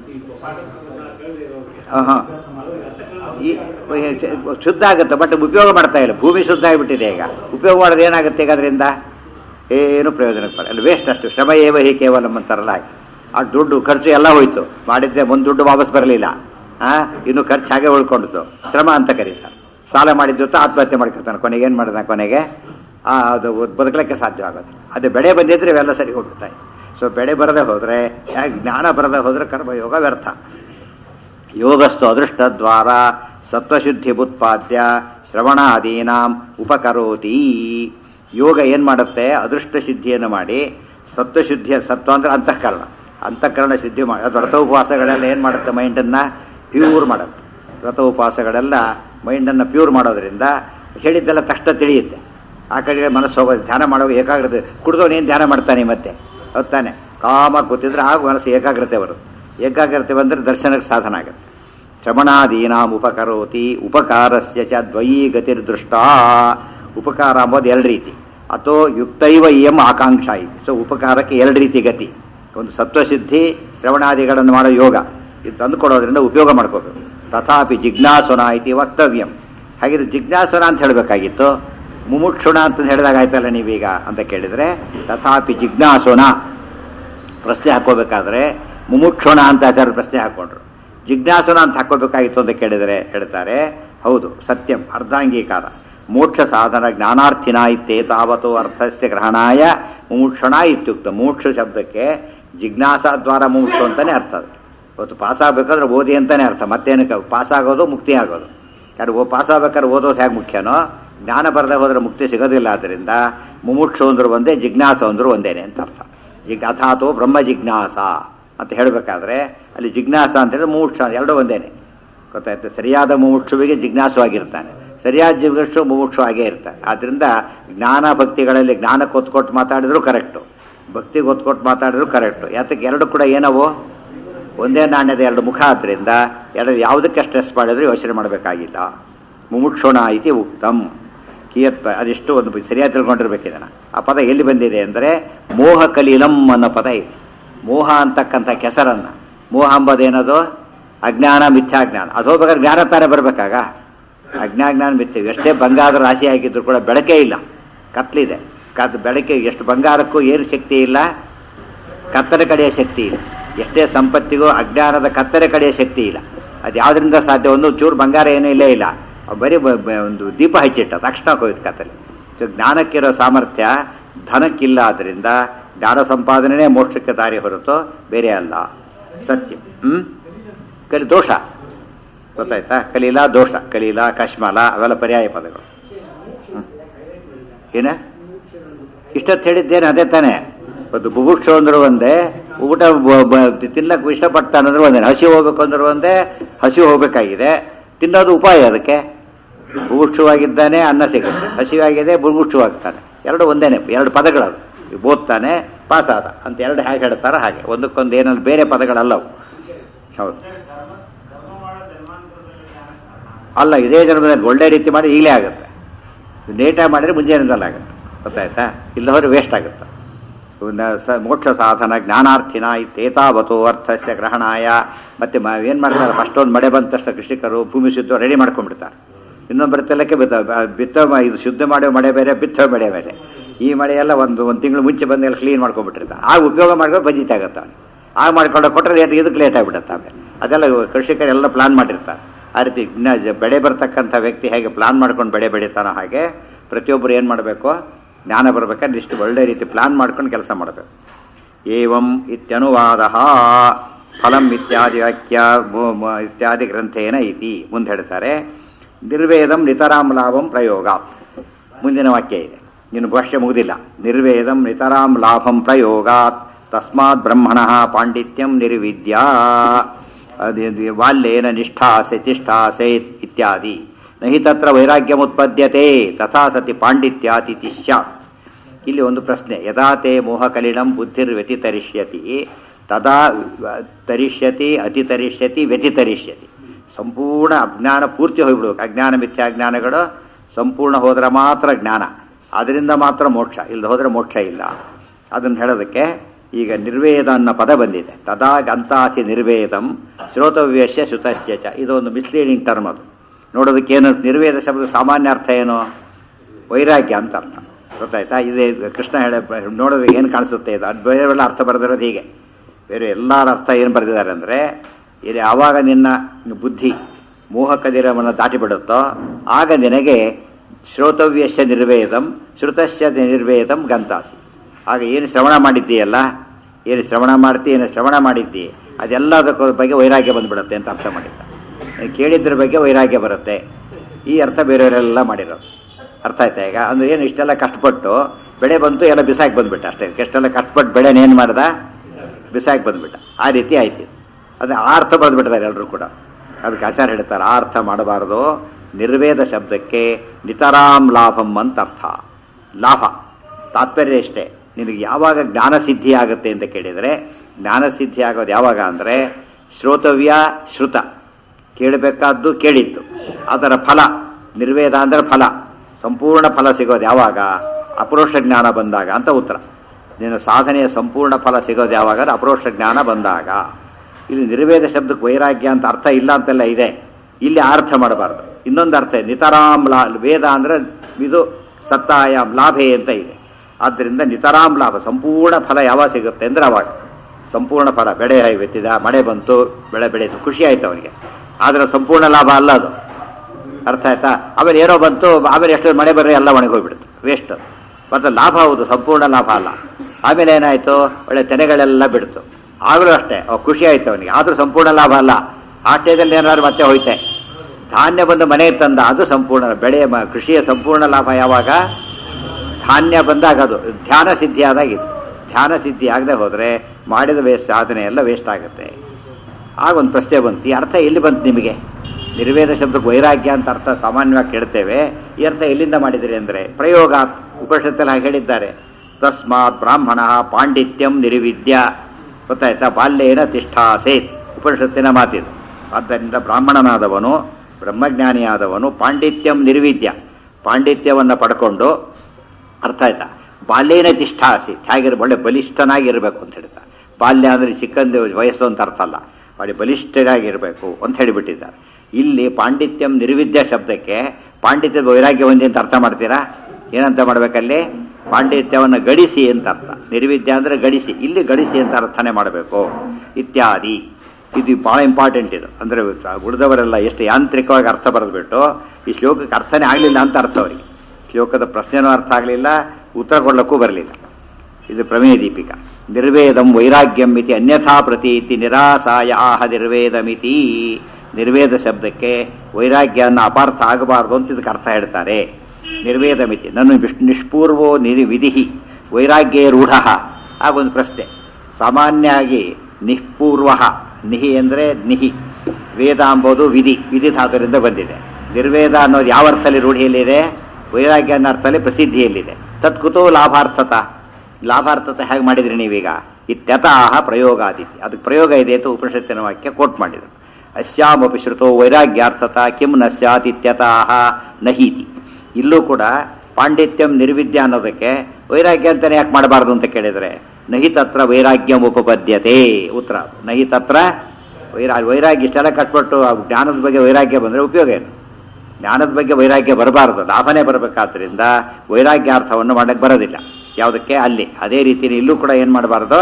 ಹಾಂ ಹಾಂ ಈ ಶುದ್ಧ ಆಗುತ್ತೆ ಬಟ್ ಉಪಯೋಗ ಮಾಡ್ತಾ ಇಲ್ಲ ಭೂಮಿ ಶುದ್ಧ ಆಗಿಬಿಟ್ಟಿದೆ ಈಗ ಉಪಯೋಗ ಮಾಡೋದು ಏನಾಗುತ್ತೆ ಈಗ ಅದರಿಂದ ಏನು ಪ್ರಯೋಜನಕ್ಕೆ ಬರಲ್ಲ ಅಲ್ಲಿ ವೇಸ್ಟ್ ಅಷ್ಟು ಶ್ರಮ ಏವ ಹಿ ಕೇವಲಂ ಅಂತಾರಲ್ಲ ಹಾಗೆ ಆ ದುಡ್ಡು ಖರ್ಚು ಎಲ್ಲ ಹೋಯ್ತು ಮಾಡಿದ್ದೆ ಒಂದು ದುಡ್ಡು ವಾಪಸ್ ಬರಲಿಲ್ಲ ಆ ಇನ್ನು ಖರ್ಚು ಹಾಗೆ ಉಳ್ಕೊಂಡಿತು ಶ್ರಮ ಅಂತ ಕರೀತಾರೆ ಸಾಲ ಮಾಡಿದ್ದು ಆತ್ಮಹತ್ಯೆ ಮಾಡ್ಕೊತಾನೆ ಕೊನೆಗೆ ಏನು ಮಾಡಿದ ಕೊನೆಗೆ ಆ, ಅದು ಬದುಕಲಿಕ್ಕೆ ಸಾಧ್ಯ ಆಗೋದು ಅದು ಬೆಳೆ ಬಂದಿದ್ರೆ ಇವೆಲ್ಲ ಸರಿ ಹೋಗ್ಬಿಡ್ತಾయి ಸೊ ಬೆಳೆ ಬರದೆ ಹೋದರೆ ಹೇಗೆ ಜ್ಞಾನ ಬರದೆ ಹೋದರೆ ಕರ್ಮಯೋಗ ವ್ಯರ್ಥ ಯೋಗಸ್ತು ಅದೃಷ್ಟದ್ವಾರ ಸತ್ವಶುದ್ಧಿ ಉತ್ಪಾದ್ಯ ಶ್ರವಣಾದೀನಾಂ ಉಪಕರೋತಿ ಯೋಗ ಏನು ಮಾಡುತ್ತೆ ಅದೃಷ್ಟ ಸಿದ್ಧಿಯನ್ನು ಮಾಡಿ ಸತ್ವಶುದ್ಧಿಯ ಸತ್ವ ಅಂದ್ರೆ ಅಂತಃಕರಣ ಅಂತಃಕರಣ ಶುದ್ಧಿ ಮಾಡಿ ಅದು ವ್ರತ ಉಪವಾಸಗಳೆಲ್ಲ ಏನು ಮಾಡುತ್ತೆ ಮೈಂಡನ್ನು ಪ್ಯೂರ್ ಮಾಡುತ್ತೆ ವ್ರತ ಉಪವಾಸಗಳೆಲ್ಲ ಮೈಂಡನ್ನು ಪ್ಯೂರ್ ಮಾಡೋದ್ರಿಂದ ಹೇಳಿದ್ದೆಲ್ಲ ತಕ್ಷಣ ತಿಳಿಯುತ್ತೆ ಆ ಕಡೆಗೆ ಮನಸ್ಸು ಹೋಗೋದು ಧ್ಯಾನ ಮಾಡುವಾಗ ಏಕಾಗ್ರತೆ ಕುಡಿದವನು ಏನು ಧ್ಯಾನ ಮಾಡ್ತಾನೆ ಮತ್ತೆ ಹೊತ್ತಾನೆ ಕಾಮ ಕೂತಿದ್ರೆ ಆಗ ಮನಸ್ಸು ಏಕಾಗ್ರತೆ ಬರುತ್ತೆ ಏಕಾಗ್ರತೆ ಬಂದರೆ ದರ್ಶನಕ್ಕೆ ಸಾಧನ ಆಗುತ್ತೆ ಶ್ರವಣಾದೀನಾಂ ಉಪಕರೋತಿ ಉಪಕಾರಸ್ಯ ಚ ದ್ವಯೀ ಗತಿರ್ದೃಷ್ಟ ಉಪಕಾರ ಅಂಬೋದು ಎರಡು ರೀತಿ ಅಥವಾ ಯುಕ್ತೈವ ಇಯಂ ಆಕಾಂಕ್ಷ ಇದೆ ಸೊ ಉಪಕಾರಕ್ಕೆ ಎರಡು ರೀತಿ ಗತಿ ಒಂದು ಸತ್ವಸಿದ್ಧಿ ಶ್ರವಣಾದಿಗಳನ್ನು ಮಾಡೋ ಯೋಗ ಇದು ತಂದು ಕೊಡೋದ್ರಿಂದ ಉಪಯೋಗ ಮಾಡ್ಕೋಬೇಕು ತಥಾಪಿ ಜಿಜ್ಞಾಸುನ ಇತಿ ವಕ್ತವ್ಯಂ ಹಾಗಿದ್ರೆ ಜಿಜ್ಞಾಸುನ ಅಂತ ಹೇಳಬೇಕಾಗಿತ್ತು ಮುಮುಕ್ಷುಣ ಅಂತ ಹೇಳಿದಾಗ ಆಯ್ತಲ್ಲ ನೀವೀಗ ಅಂತ ಕೇಳಿದರೆ ತಥಾಪಿ ಜಿಜ್ಞಾಸುನ ಪ್ರಶ್ನೆ ಹಾಕೋಬೇಕಾದ್ರೆ ಮುಮುಕ್ಷುಣ ಅಂತ ಆಚಾರ್ಯ ಪ್ರಶ್ನೆ ಹಾಕೊಂಡ್ರು ಜಿಜ್ಞಾಸುನ ಅಂತ ಹಾಕೋಬೇಕಾಗಿತ್ತು ಅಂತ ಕೇಳಿದರೆ ಹೇಳ್ತಾರೆ ಹೌದು ಸತ್ಯಂ ಅರ್ಧಾಂಗೀಕಾರ ಮೋಕ್ಷ ಸಾಧನ ಜ್ಞಾನಾರ್ಥಿನ ಇತ್ತೇ ತಾವತ್ತು ಅರ್ಥಸ್ಯ ಗ್ರಹಣಾಯ ಮುಮುಕ್ಷಣ ಇತ್ಯುಕ್ತ ಮೋಕ್ಷ ಶಬ್ದಕ್ಕೆ ಜಿಜ್ಞಾಸಾದ್ವಾರ ಮುಮುಕ್ಷು ಅಂತಾನೆ ಅರ್ಥ ಅದು ಇವತ್ತು ಪಾಸ್ ಆಗ್ಬೇಕಾದ್ರೆ ಓದಿ ಅಂತಾನೆ ಅರ್ಥ ಮತ್ತೇನಕ್ಕೆ ಪಾಸ್ ಆಗೋದು ಮುಕ್ತಿ ಆಗೋದು ಯಾರು ಓ ಪಾಸ್ ಆಗ್ಬೇಕಾದ್ರೆ ಓದೋದು ಹೇಗೆ ಮುಖ್ಯನೋ ಜ್ಞಾನ ಬರದೆ ಹೋದ್ರೆ ಮುಕ್ತಿ ಸಿಗೋದಿಲ್ಲ ಆದ್ದರಿಂದ ಮುಮುಕ್ಷು ಅಂದ್ರು ಒಂದೇ ಜಿಜ್ಞಾಸ ಅಂದ್ರು ಒಂದೇನೆ ಅಂತ ಅರ್ಥ ಜಿಗ್ ಅಥಾತೋ ಬ್ರಹ್ಮ ಜಿಜ್ಞಾಸ ಅಂತ ಹೇಳಬೇಕಾದ್ರೆ ಅಲ್ಲಿ ಜಿಜ್ಞಾಸ ಅಂತ ಹೇಳಿದ್ರೆ ಮುಮುಕ್ಷ ಎರಡೂ ಒಂದೇನೆ ಗೊತ್ತಾಯ್ತು ಸರಿಯಾದ ಮುಮುಕ್ಷುವಿಗೆ ಜಿಜ್ಞಾಸವಾಗಿರ್ತಾನೆ ಸರಿಯಾದ ಜಿಜ್ಞಾಸು ಮುಮುಕ್ಷು ಆಗೇ ಇರ್ತಾನೆ ಆದ್ದರಿಂದ ಜ್ಞಾನ ಭಕ್ತಿಗಳಲ್ಲಿ ಜ್ಞಾನಕ್ಕೆ ಒತ್ತು ಕೊಟ್ಟು ಮಾತಾಡಿದ್ರು ಕರೆಕ್ಟು ಭಕ್ತಿಗೆ ಒತ್ತು ಕೊಟ್ಟು ಮಾತಾಡಿದ್ರು ಕರೆಕ್ಟು ಯಾತಕ್ಕೆ ಎರಡು ಕೂಡ ಏನವು ಒಂದೇ ನಾಣ್ಯದ ಎರಡು ಮುಖ ಆದ್ದರಿಂದ ಎರಡು ಯಾವುದಕ್ಕೆ ಸ್ಟ್ರೆಸ್ ಮಾಡಿದ್ರು ಯೋಚನೆ ಮಾಡಬೇಕಾಗಿಲ್ಲ ಮುಮುಕ್ಷೋಣ ಇತಿ ಉಕ್ತಂ ಕಿಯತ್ ಅದಿಷ್ಟು ಒಂದು ಸರಿಯಾಗಿ ತಿಳ್ಕೊಂಡಿರ್ಬೇಕಿದನ ಆ ಪದ ಎಲ್ಲಿ ಬಂದಿದೆ ಅಂದರೆ ಮೋಹ ಕಲೀಲಂ ಅನ್ನೋ ಪದ ಇದೆ ಮೋಹ ಅಂತಕ್ಕಂಥ ಕೆಸರನ್ನು ಮೋಹ ಅಂಬೋದೇನದು ಅಜ್ಞಾನ ಮಿಥ್ಯಾಜ್ಞಾನ ಅದು ಹೋಗ್ಬೇಕಾದ್ರೆ ಜ್ಞಾನ ತಾನೇ ಬರಬೇಕಾಗ ಅಜ್ಞಾಜ್ಞಾನ ಮಿಥ್ಯ ಎಷ್ಟೇ ಬಂಗಾರ ರಾಶಿ ಹಾಕಿದ್ರು ಕೂಡ ಬೆಳಕೇ ಇಲ್ಲ ಕತ್ಲಿದೆ ಕತ್ ಬೆಳಕೆ ಎಷ್ಟು ಬಂಗಾರಕ್ಕೂ ಏನು ಶಕ್ತಿ ಇಲ್ಲ ಕತ್ತಲೆ ಕಡೆಯ ಶಕ್ತಿ ಇಲ್ಲ ಎಷ್ಟೇ ಸಂಪತ್ತಿಗೂ ಅಜ್ಞಾನದ ಕತ್ತಲೆ ಕಡೆಯ ಶಕ್ತಿ ಇಲ್ಲ ಅದು ಯಾವುದರಿಂದ ಸಾಧ್ಯ ಒಂದು ಚೂರು ಬಂಗಾರ ಏನೂ ಇಲ್ಲೇ ಇಲ್ಲ ಅವ್ ಬರೀ ಬ- ಬ- ಒಂದು ದೀಪ ಹಚ್ಚಿಟ್ಟ ತಕ್ಷಣ ಹೋಯ್ತು ಕತ್ತಲೆ ಸೊ ಜ್ಞಾನಕ್ಕಿರೋ ಸಾಮರ್ಥ್ಯ ಧನಕ್ಕಿಲ್ಲ ಆದ್ದರಿಂದ ಜ್ಞಾನ ಸಂಪಾದನೆ ಮೋಕ್ಷಕ್ಕೆ ದಾರಿ ಹೊರತು ಬೇರೆ ಅಲ್ಲ ಸತ್ಯ ಹ್ಮ್ ಕಲಿ ದೋಷ ಗೊತ್ತಾಯ್ತಾ ಕಲೀಲ ದೋಷ ಕಲೀಲ ಕಶ್ಮಲ ಅವೆಲ್ಲ ಪರ್ಯಾಯ ಪದಗಳು ಹ್ಮ್. ಏನ ಇಷ್ಟೊತ್ತು ಹೇಳಿದ್ದೇನೆ ಅದೇ ತಾನೇ ಒಂದು ಬುಭುಕ್ಷು ಅಂದ್ರು ಒಂದೇ ಊಟ ಬ- ಬ- ತಿನ್ನಕ್ಕೆ ಇಷ್ಟಪಡ್ತಾನಂದ್ರೆ ಒಂದೇ ಹಸಿ ಹೋಗ್ಬೇಕು ಅಂದ್ರೆ ಒಂದೇ ಹಸಿ ಹೋಗ್ಬೇಕಾಗಿದೆ ತಿನ್ನೋದು ಉಪಾಯ ಅದಕ್ಕೆ ಬುಭುಕ್ಷವಾಗಿದ್ದಾನೆ ಅನ್ನ ಸಿಗುತ್ತೆ ಹಸಿವಾಗಿದೆ ಬುಭುಕ್ಷವಾಗ್ತಾನೆ ಎರಡು ಒಂದೇನೆ ಎರಡು ಪದಗಳು ಓದ್ತಾನೆ ಪಾಸ್ ಆದ ಅಂತ ಎರಡು ಹೇಗೆ ಹೇಳ್ತಾರ ಹಾಗೆ ಒಂದಕ್ಕೊಂದು ಏನಾದ್ರು ಬೇರೆ ಪದಗಳಲ್ಲವು ಹೌದು ಅಲ್ಲ ಇದೇ ಜನ್ಮದಲ್ಲಿ ಒಳ್ಳೆ ರೀತಿ ಮಾಡಿ ಈಗಲೇ ಆಗುತ್ತೆ ಲೇಟಾಗಿ ಮಾಡಿದ್ರೆ ಮುಂಜಾನೆದಲ್ಲಿ ಆಗುತ್ತೆ ಗೊತ್ತಾಯ್ತಾ ಇಲ್ಲ ಹೋದ್ರೆ ವೇಸ್ಟ್ ಆಗುತ್ತೆ ನ- ಸ- ಮೋಕ್ಷ ಸಾಧನ ಜ್ಞಾನಾರ್ಥಿನ ಇತ್ತೇತಾವತು ಅರ್ಥಸ್ಯ ಗ್ರಹಣಾಯ ಮತ್ತೆ ಮ- ಏನ್ ಮಾಡ್ತಾರೆ ಫಸ್ಟ್ ಒಂದು ಮಳೆ ಬಂದ ತಕ್ಷಣ ಕೃಷಿಕರು ಭೂಮಿ ಶುದ್ಧ ರೆಡಿ ಮಾಡ್ಕೊಂಡ್ಬಿಡ್ತಾರೆ ಇನ್ನೊಬ್ಬರ ತೆಲಕ್ಕೆ ಬಿತ್ತ ಬಿತ್ತ ಇದು ಶುದ್ಧ ಮಾಡೋ ಮಳೆ ಬೇರೆ ಬಿತ್ತೋ ಮಳೆ ಬೇರೆ ಈ ಮಳೆಯೆಲ್ಲ ಒಂದು ಒಂದು ತಿಂಗಳು ಮುಂಚೆ ಬಂದೆಲ್ಲ ಕ್ಲೀನ್ ಮಾಡ್ಕೊಂಡ್ಬಿಟ್ಟಿರ್ತಾರೆ ಆಗ ಉಪಯೋಗ ಮಾಡ್ಕೊಂಡು ಬಜೆಟ್ ಆಗುತ್ತೆ ಅವನು ಆಗ ಮಾಡ್ಕೊಂಡು ಕೊಟ್ಟರೆ ಲೇಟ್ ಇದಕ್ಕೆ ಲೇಟ್ ಆಗಿಬಿಡುತ್ತೆ ಆಮೇಲೆ ಅದೆಲ್ಲ ಕೃಷಿಕರೆಲ್ಲ ಪ್ಲಾನ್ ಮಾಡಿರ್ತಾರೆ ಆ ರೀತಿ ಇನ್ನ ಜ- ಬೆಳೆ ಬರ್ತಕ್ಕಂಥ ವ್ಯಕ್ತಿ ಹೇಗೆ ಪ್ಲಾನ್ ಮಾಡ್ಕೊಂಡು ಬೆಳೆ ಬೆಳೀತಾನೋ ಹಾಗೆ ಪ್ರತಿಯೊಬ್ಬರು ಏನು ಮಾಡಬೇಕು ಜ್ಞಾನ ಬರ್ಬೇಕಾದ್ರೆ ಇಷ್ಟು ಒಳ್ಳೆ ರೀತಿ ಪ್ಲಾನ್ ಮಾಡ್ಕೊಂಡು ಕೆಲಸ ಮಾಡಬೇಕು ಏವಂ ಇತ್ಯನುವಾದ ಫಲಂ ಇತ್ಯಾದಿ ವಾಕ್ಯ ಮು- ಮ- ಇತ್ಯಾದಿ ಗ್ರಂಥೇನ ಇತಿ ಮುಂದೆ ಹೇಳ್ತಾರೆ ನಿರ್ವೇದಂ ನಿತರಾಂ ಲಾಭಂ ಪ್ರಯೋಗಾತ್ ಮುಂದಿನ ವಾಕ್ಯ ಇದೆ ಇನ್ನು ಭಾಷ್ಯ ಮುಗುದಿಲ್ಲ ನಿರ್ವೇದಂ ನಿತರಾಂ ಲಾಭಂ ಪ್ರಯೋಗಾತ್ ತಸ್ಮಾತ್ ಬ್ರಹ್ಮಣ ಪಾಂಡಿತ್ಯಂ ನಿರ್ವಿದ್ಯಾ ಅದ್- ಬಾಲ್ಯೇನ ನಿಷ್ಠಾಸೆ ತಿಷ್ಠಾಸೆ ಇತ್ಯಾದಿ ನಹಿ ತತ್ರ ವೈರಾಗ್ಯಮುತ್ಪದ್ಯತೆ ತಥಾ ಸತಿ ಪಾಂಡಿತ್ಯಾತಿಥಿ ಸ್ಯಾತ್ ಇಲ್ಲಿ ಒಂದು ಪ್ರಶ್ನೆ ಯದಾ ತೇ ಮೋಹಕಲಿನಂ ಬುದ್ಧಿರ್ವ್ಯತಿತರಿಷ್ಯತಿ ತದಾ ತರಿಷ್ಯತಿ ಅತಿತರಿಷ್ಯತಿ ವ್ಯತಿತರಿಷ್ಯತಿ ಸಂಪೂರ್ಣ ಅಜ್ಞಾನ ಪೂರ್ತಿ ಹೋಗ್ಬಿಡ್ಬೇಕು ಅಜ್ಞಾನ ಮಿಥ್ಯಾಜ್ಞಾನಗಳು ಸಂಪೂರ್ಣ ಹೋದ್ರೆ ಮಾತ್ರ ಜ್ಞಾನ ಅದರಿಂದ ಮಾತ್ರ ಮೋಕ್ಷ ಇಲ್ಲದೆ ಹೋದ್ರೆ ಮೋಕ್ಷ ಇಲ್ಲ ಅದನ್ನು ಹೇಳೋದಕ್ಕೆ ಈಗ ನಿರ್ವೇದ ಅನ್ನೋ ಪದ ಬಂದಿದೆ ತದಾ ಗಂತಾಸಿ ನಿರ್ವೇದಂ ಶ್ರೋತವ್ಯಶ್ಯ ಶ್ರುತಶ್ಯ ಚ ಇದೊಂದು ಮಿಸ್ಲೀಡಿಂಗ್ ಟರ್ಮ್ ಅದು ನೋಡೋದಕ್ಕೆ ಏನು ನಿರ್ವೇದ ಶಬ್ದ ಸಾಮಾನ್ಯ ಅರ್ಥ ಏನು ವೈರಾಗ್ಯ ಅಂತ ಅರ್ಥ ಗೊತ್ತಾಯ್ತಾ ಇದೇ ಕೃಷ್ಣ ಹೇಳ ನೋಡೋದಕ್ಕೆ ಏನು ಕಾಣಿಸುತ್ತೆ ಇದು ಅದು ಬೇರೆಲ್ಲ ಅರ್ಥ ಬರೆದಿರೋದು ಹೀಗೆ ಬೇರೆ ಎಲ್ಲರ ಅರ್ಥ ಏನು ಬರೆದಿದ್ದಾರೆ ಅಂದರೆ ಇದು ಯಾವಾಗ ನಿನ್ನ ಬುದ್ಧಿ ಮೋಹಕದಿರವನ್ನು ದಾಟಿ ಬಿಡುತ್ತೋ ಆಗ ನಿನಗೆ ಶ್ರೋತವ್ಯಶ್ಯ ನಿರ್ವೇದಂ ಶ್ರುತಶ್ಯ ನಿರ್ವೇದಂ ಗಂತಾಸಿ ಆಗ ಏನು ಶ್ರವಣ ಮಾಡಿದ್ದೀಯಲ್ಲ ಏನು ಶ್ರವಣ ಮಾಡ್ತಿ ಏನು ಶ್ರವಣ ಮಾಡಿದ್ದಿ ಅದೆಲ್ಲದಕ್ಕ ಬಗ್ಗೆ ವೈರಾಗ್ಯ ಬಂದ್ಬಿಡುತ್ತೆ ಅಂತ ಅರ್ಥ ಮಾಡಿದ್ದ ನೀನು ಕೇಳಿದ್ರ ಬಗ್ಗೆ ವೈರಾಗ್ಯ ಬರುತ್ತೆ ಈ ಅರ್ಥ ಬೇರೆಯವರೆಲ್ಲ ಮಾಡಿರೋದು ಅರ್ಥ ಆಯ್ತಾ ಈಗ ಅಂದ್ರೆ ಏನು ಇಷ್ಟೆಲ್ಲ ಕಷ್ಟಪಟ್ಟು ಬೆಳೆ ಬಂತು ಎಲ್ಲ ಬಿಸಾಕಿ ಬಂದ್ಬಿಟ್ಟ ಅಷ್ಟೇ ಎಷ್ಟೆಲ್ಲ ಕಷ್ಟಪಟ್ಟು ಬೆಳೆನ ಏನು ಮಾಡ್ದ ಬಿಸಾಕಿ ಬಂದ್ಬಿಟ್ಟ ಆ ರೀತಿ ಆಯ್ತು ಅದು ಆ ಅರ್ಥ ಬಂದ್ಬಿಟ್ಟಿದ್ದಾರೆ ಎಲ್ಲರೂ ಕೂಡ ಅದಕ್ಕೆ ಆಚಾರ ಹೇಳ್ತಾರೆ ಆ ಅರ್ಥ ಮಾಡಬಾರದು ನಿರ್ವೇದ ಶಬ್ದಕ್ಕೆ ನಿತರಾಂ ಲಾಭಂ ಅಂತ ಅರ್ಥ ಲಾಭ ತಾತ್ಪರ್ಯ ಇಷ್ಟೇ ನಿನಗೆ ಯಾವಾಗ ಜ್ಞಾನ ಸಿದ್ಧಿ ಆಗುತ್ತೆ ಅಂತ ಕೇಳಿದರೆ ಜ್ಞಾನ ಸಿದ್ಧಿ ಆಗೋದು ಯಾವಾಗ ಅಂದರೆ ಶ್ರೋತವ್ಯ ಶ್ರುತ ಕೇಳಬೇಕಾದ್ದು ಕೇಳಿತ್ತು ಅದರ ಫಲ ನಿರ್ವೇದ ಅಂದರೆ ಫಲ ಸಂಪೂರ್ಣ ಫಲ ಸಿಗೋದು ಯಾವಾಗ ಅಪರೋಕ್ಷ ಜ್ಞಾನ ಬಂದಾಗ ಅಂತ ಉತ್ತರ ನಿನ್ನ ಸಾಧನೆಯ ಸಂಪೂರ್ಣ ಫಲ ಸಿಗೋದು ಯಾವಾಗ ಅಂದ್ರೆ ಅಪರೋಕ್ಷ ಜ್ಞಾನ ಬಂದಾಗ ಇಲ್ಲಿ ನಿರ್ವೇದ ಶಬ್ದಕ್ಕೆ ವೈರಾಗ್ಯ ಅಂತ ಅರ್ಥ ಇಲ್ಲ ಅಂತೆಲ್ಲ ಇದೆ ಇಲ್ಲಿ ಆ ಅರ್ಥ ಮಾಡಬಾರ್ದು ಇನ್ನೊಂದು ಅರ್ಥ ಇದೆ ನಿತರಾಮ್ ಲಾ ವೇದ ಅಂದರೆ ಇದು ಸತ್ತಾಯಾಮ್ ಲಾಭೆ ಅಂತ ಇದೆ ಆದ್ದರಿಂದ ನಿತರಾಮ್ ಲಾಭ ಸಂಪೂರ್ಣ ಫಲ ಯಾವಾಗ ಸಿಗುತ್ತೆ ಅಂದ್ರೆ ಅವಾಗ ಸಂಪೂರ್ಣ ಫಲ ಬೆಳೆ ಬೆತ್ತಿದ ಮಳೆ ಬಂತು ಬೆಳೆ ಬೆಳೀತು ಖುಷಿ ಆಯ್ತು ಅವನಿಗೆ ಆದರೆ ಸಂಪೂರ್ಣ ಲಾಭ ಅಲ್ಲ ಅದು ಅರ್ಥ ಆಯ್ತಾ ಆಮೇಲೆ ಏನೋ ಬಂತು ಆಮೇಲೆ ಎಷ್ಟು ಮಳೆ ಬರೋ ಎಲ್ಲ ಒಣಗೋಗ್ಬಿಡ್ತು ವೇಸ್ಟ್ ಮತ್ತು ಲಾಭ ಹೌದು ಸಂಪೂರ್ಣ ಲಾಭ ಅಲ್ಲ ಆಮೇಲೆ ಏನಾಯ್ತು ಒಳ್ಳೆ ತೆನೆಗಳೆಲ್ಲ ಬಿಡ್ತು ಆಗಲೂ ಅಷ್ಟೇ ಅವ್ ಖುಷಿ ಆಯ್ತು ಅವನಿಗೆ ಆದರೂ ಸಂಪೂರ್ಣ ಲಾಭ ಅಲ್ಲ ಆ ಸ್ಟೇಜಲ್ಲಿ ಏನಾದ್ರು ಮತ್ತೆ ಹೋಯ್ತೆ ಧಾನ್ಯ ಬಂದು ಮನೆಗೆ ತಂದ ಅದು ಸಂಪೂರ್ಣ ಬೆಳೆಯ ಮ- ಕೃಷಿಯ ಸಂಪೂರ್ಣ ಲಾಭ ಯಾವಾಗ ಧಾನ್ಯ ಬಂದಾಗ ಅದು ಧ್ಯಾನ ಸಿದ್ಧಿ ಆದಾಗಿತ್ತು ಧ್ಯಾನ ಸಿದ್ಧಿ ಆಗದೆ ಹೋದರೆ ಮಾಡಿದ ವೇಸ್ಟ್ ಸಾಧನೆ ಎಲ್ಲ ವೇಸ್ಟ್ ಆಗುತ್ತೆ ಆಗ ಒಂದು ಪ್ರಶ್ನೆ ಬಂತು ಈ ಅರ್ಥ ಎಲ್ಲಿ ಬಂತು ನಿಮಗೆ ನಿರ್ವೇದ ಶಬ್ದಕ್ಕೆ ವೈರಾಗ್ಯ ಅಂತ ಅರ್ಥ ಸಾಮಾನ್ಯವಾಗಿ ಕೇಳ್ತೇವೆ ಈ ಅರ್ಥ ಎಲ್ಲಿಂದ ಮಾಡಿದಿರಿ ಅಂದರೆ ಪ್ರಯೋಗ ಉಪನಿಷತ್ತಲ್ಲಿ ಹಾಗೆ ಹೇಳಿದ್ದಾರೆ ತಸ್ಮಾತ್ ಬ್ರಾಹ್ಮಣ ಪಾಂಡಿತ್ಯಂ ನಿರ್ವಿದ್ಯ ಗೊತ್ತಾಯ್ತಾ ಬಾಲ್ಯೇನ ತಿಷ್ಠಾಸೇತ್ ಉಪನಿಷತ್ತಿನ ಮಾತಿದು ಆದ್ದರಿಂದ ಬ್ರಾಹ್ಮಣನಾದವನು ಬ್ರಹ್ಮಜ್ಞಾನಿಯಾದವನು ಪಾಂಡಿತ್ಯಂ ನಿರ್ವಿದ್ಯ ಪಾಂಡಿತ್ಯವನ್ನು ಪಡ್ಕೊಂಡು ಅರ್ಥ ಆಯ್ತಾ ಬಾಲ್ಯೇನ ತಿಷ್ಠಾಸಿ ಹೇಗಿರ್ ಒಳ್ಳೆ ಬಲಿಷ್ಠನಾಗಿರ್ಬೇಕು ಅಂತ ಹೇಳ್ತಾರೆ ಬಾಲ್ಯ ಅಂದರೆ ಚಿಕ್ಕಂದು ವಯಸ್ಸು ಅಂತ ಅರ್ಥ ಅಲ್ಲ ಒಳ್ಳೆ ಬಲಿಷ್ಠರಾಗಿರಬೇಕು ಅಂತ ಹೇಳಿಬಿಟ್ಟಿದ್ದಾರೆ ಇಲ್ಲಿ ಪಾಂಡಿತ್ಯಂ ನಿರ್ವಿದ್ಯ ಶಬ್ದಕ್ಕೆ ಪಾಂಡಿತ್ಯದ ವೈರಾಗ್ಯ ಹೊಂದಿ ಅಂತ ಅರ್ಥ ಮಾಡ್ತೀರಾ ಏನಂತ ಮಾಡ್ಬೇಕಲ್ಲಿ ಪಾಂಡಿತ್ಯವನ್ನು ಗಡಿಸಿ ಅಂತ ಅರ್ಥ ನಿರ್ವಿದ್ಯ ಅಂದರೆ ಗಡಿಸಿ ಇಲ್ಲಿ ಗಡಿಸಿ ಅಂತ ಅರ್ಥನೆ ಮಾಡಬೇಕು ಇತ್ಯಾದಿ ಇದು ಭಾಳ ಇಂಪಾರ್ಟೆಂಟ್ ಇದು ಅಂದರೆ ಉಳಿದವರೆಲ್ಲ ಎಷ್ಟು ಯಾಂತ್ರಿಕವಾಗಿ ಅರ್ಥ ಬರೆದ್ಬಿಟ್ಟು ಈ ಶ್ಲೋಕಕ್ಕೆ ಅರ್ಥನೇ ಆಗಲಿಲ್ಲ ಅಂತ ಅರ್ಥ ಅವರಿಗೆ ಶ್ಲೋಕದ ಪ್ರಶ್ನೆನೂ ಅರ್ಥ ಆಗಲಿಲ್ಲ ಉತ್ತರ ಕೊಡಲಿಕ್ಕೂ ಬರಲಿಲ್ಲ ಇದು ಪ್ರಮೇಯ ದೀಪಿಕ ನಿರ್ವೇದಂ ವೈರಾಗ್ಯಂ ಇತಿ ಅನ್ಯಥಾ ಪ್ರತೀತಿ ನಿರಾಸಾಯ ಆಹ ನಿರ್ವೇದಮಿತಿ ನಿರ್ವೇದ ಶಬ್ದಕ್ಕೆ ವೈರಾಗ್ಯ ಅನ್ನೋ ಅಪಾರ್ಥ ಆಗಬಾರ್ದು ಅಂತ ಇದಕ್ಕೆ ಅರ್ಥ ಹೇಳ್ತಾರೆ ನಿರ್ವೇದಮಿತಿ ನನ್ನ ವಿಶ್ ನಿಷ್ಪೂರ್ವೋ ನಿರಿ ವಿಧಿ ವೈರಾಗ್ಯೇ ರೂಢ ಆಗೊಂದು ಪ್ರಶ್ನೆ ಸಾಮಾನ್ಯವಾಗಿ ನಿಷ್ಪೂರ್ವ ನಿಹಿ ಅಂದರೆ ನಿಹಿ ವೇದ ಅಂಬೋದು ವಿಧಿ ವಿಧಿ ಧಾತುರಿಂದ ಬಂದಿದೆ ನಿರ್ವೇದ ಅನ್ನೋದು ಯಾವ ಅರ್ಥದಲ್ಲಿ ರೂಢಿಯಲ್ಲಿದೆ ವೈರಾಗ್ಯ ಅನ್ನೋ ಅರ್ಥದಲ್ಲಿ ಪ್ರಸಿದ್ಧಿಯಲ್ಲಿದೆ ತತ್ಕುತೋ ಲಾಭಾರ್ಥತ ಲಾಭಾರ್ಥತೆ ಹೇಗೆ ಮಾಡಿದ್ರಿ ನೀವೀಗ ಇತ್ಯತಃ ಪ್ರಯೋಗಾದಿತಿ ಅದಕ್ಕೆ ಪ್ರಯೋಗ ಇದೆ ಅಂತ ಉಪನಿಷತ್ತಿನ ವಾಕ್ಯ ಕೋಟ್ ಮಾಡಿದರು ಅಸ್ಯಾಮಪಿ ಶ್ರುತೋ ವೈರಾಗ್ಯಾರ್ಥತ ಕಿಂ ನ ಸ್ಯಾತ್ ಇತ್ಯತಃ ನಹೀತಿ ಇಲ್ಲೂ ಕೂಡ ಪಾಂಡಿತ್ಯಂ ನಿರ್ವಿದ್ಯ ಅನ್ನೋದಕ್ಕೆ ವೈರಾಗ್ಯ ಅಂತಾನೆ ಯಾಕೆ ಮಾಡಬಾರ್ದು ಅಂತ ಕೇಳಿದರೆ ನಹಿ ತತ್ರ ವೈರಾಗ್ಯಂ ಉಪಪದ್ಯತೆ ಉತ್ತರ ನಹಿ ತತ್ರ ವೈರಾ ವೈರಾಗ್ಯ ಇಷ್ಟೆಲ್ಲ ಕಟ್ಬಿಟ್ಟು ಆ ಜ್ಞಾನದ ಬಗ್ಗೆ ವೈರಾಗ್ಯ ಬಂದರೆ ಉಪಯೋಗ ಏನು ಜ್ಞಾನದ ಬಗ್ಗೆ ವೈರಾಗ್ಯ ಬರಬಾರದು ಲಾಭನೇ ಬರಬೇಕಾದ್ರಿಂದ ವೈರಾಗ್ಯಾರ್ಥವನ್ನು ಮಾಡಕ್ಕೆ ಬರೋದಿಲ್ಲ ಯಾವುದಕ್ಕೆ ಅಲ್ಲಿ ಅದೇ ರೀತಿ ಇಲ್ಲೂ ಕೂಡ ಏನು ಮಾಡಬಾರ್ದು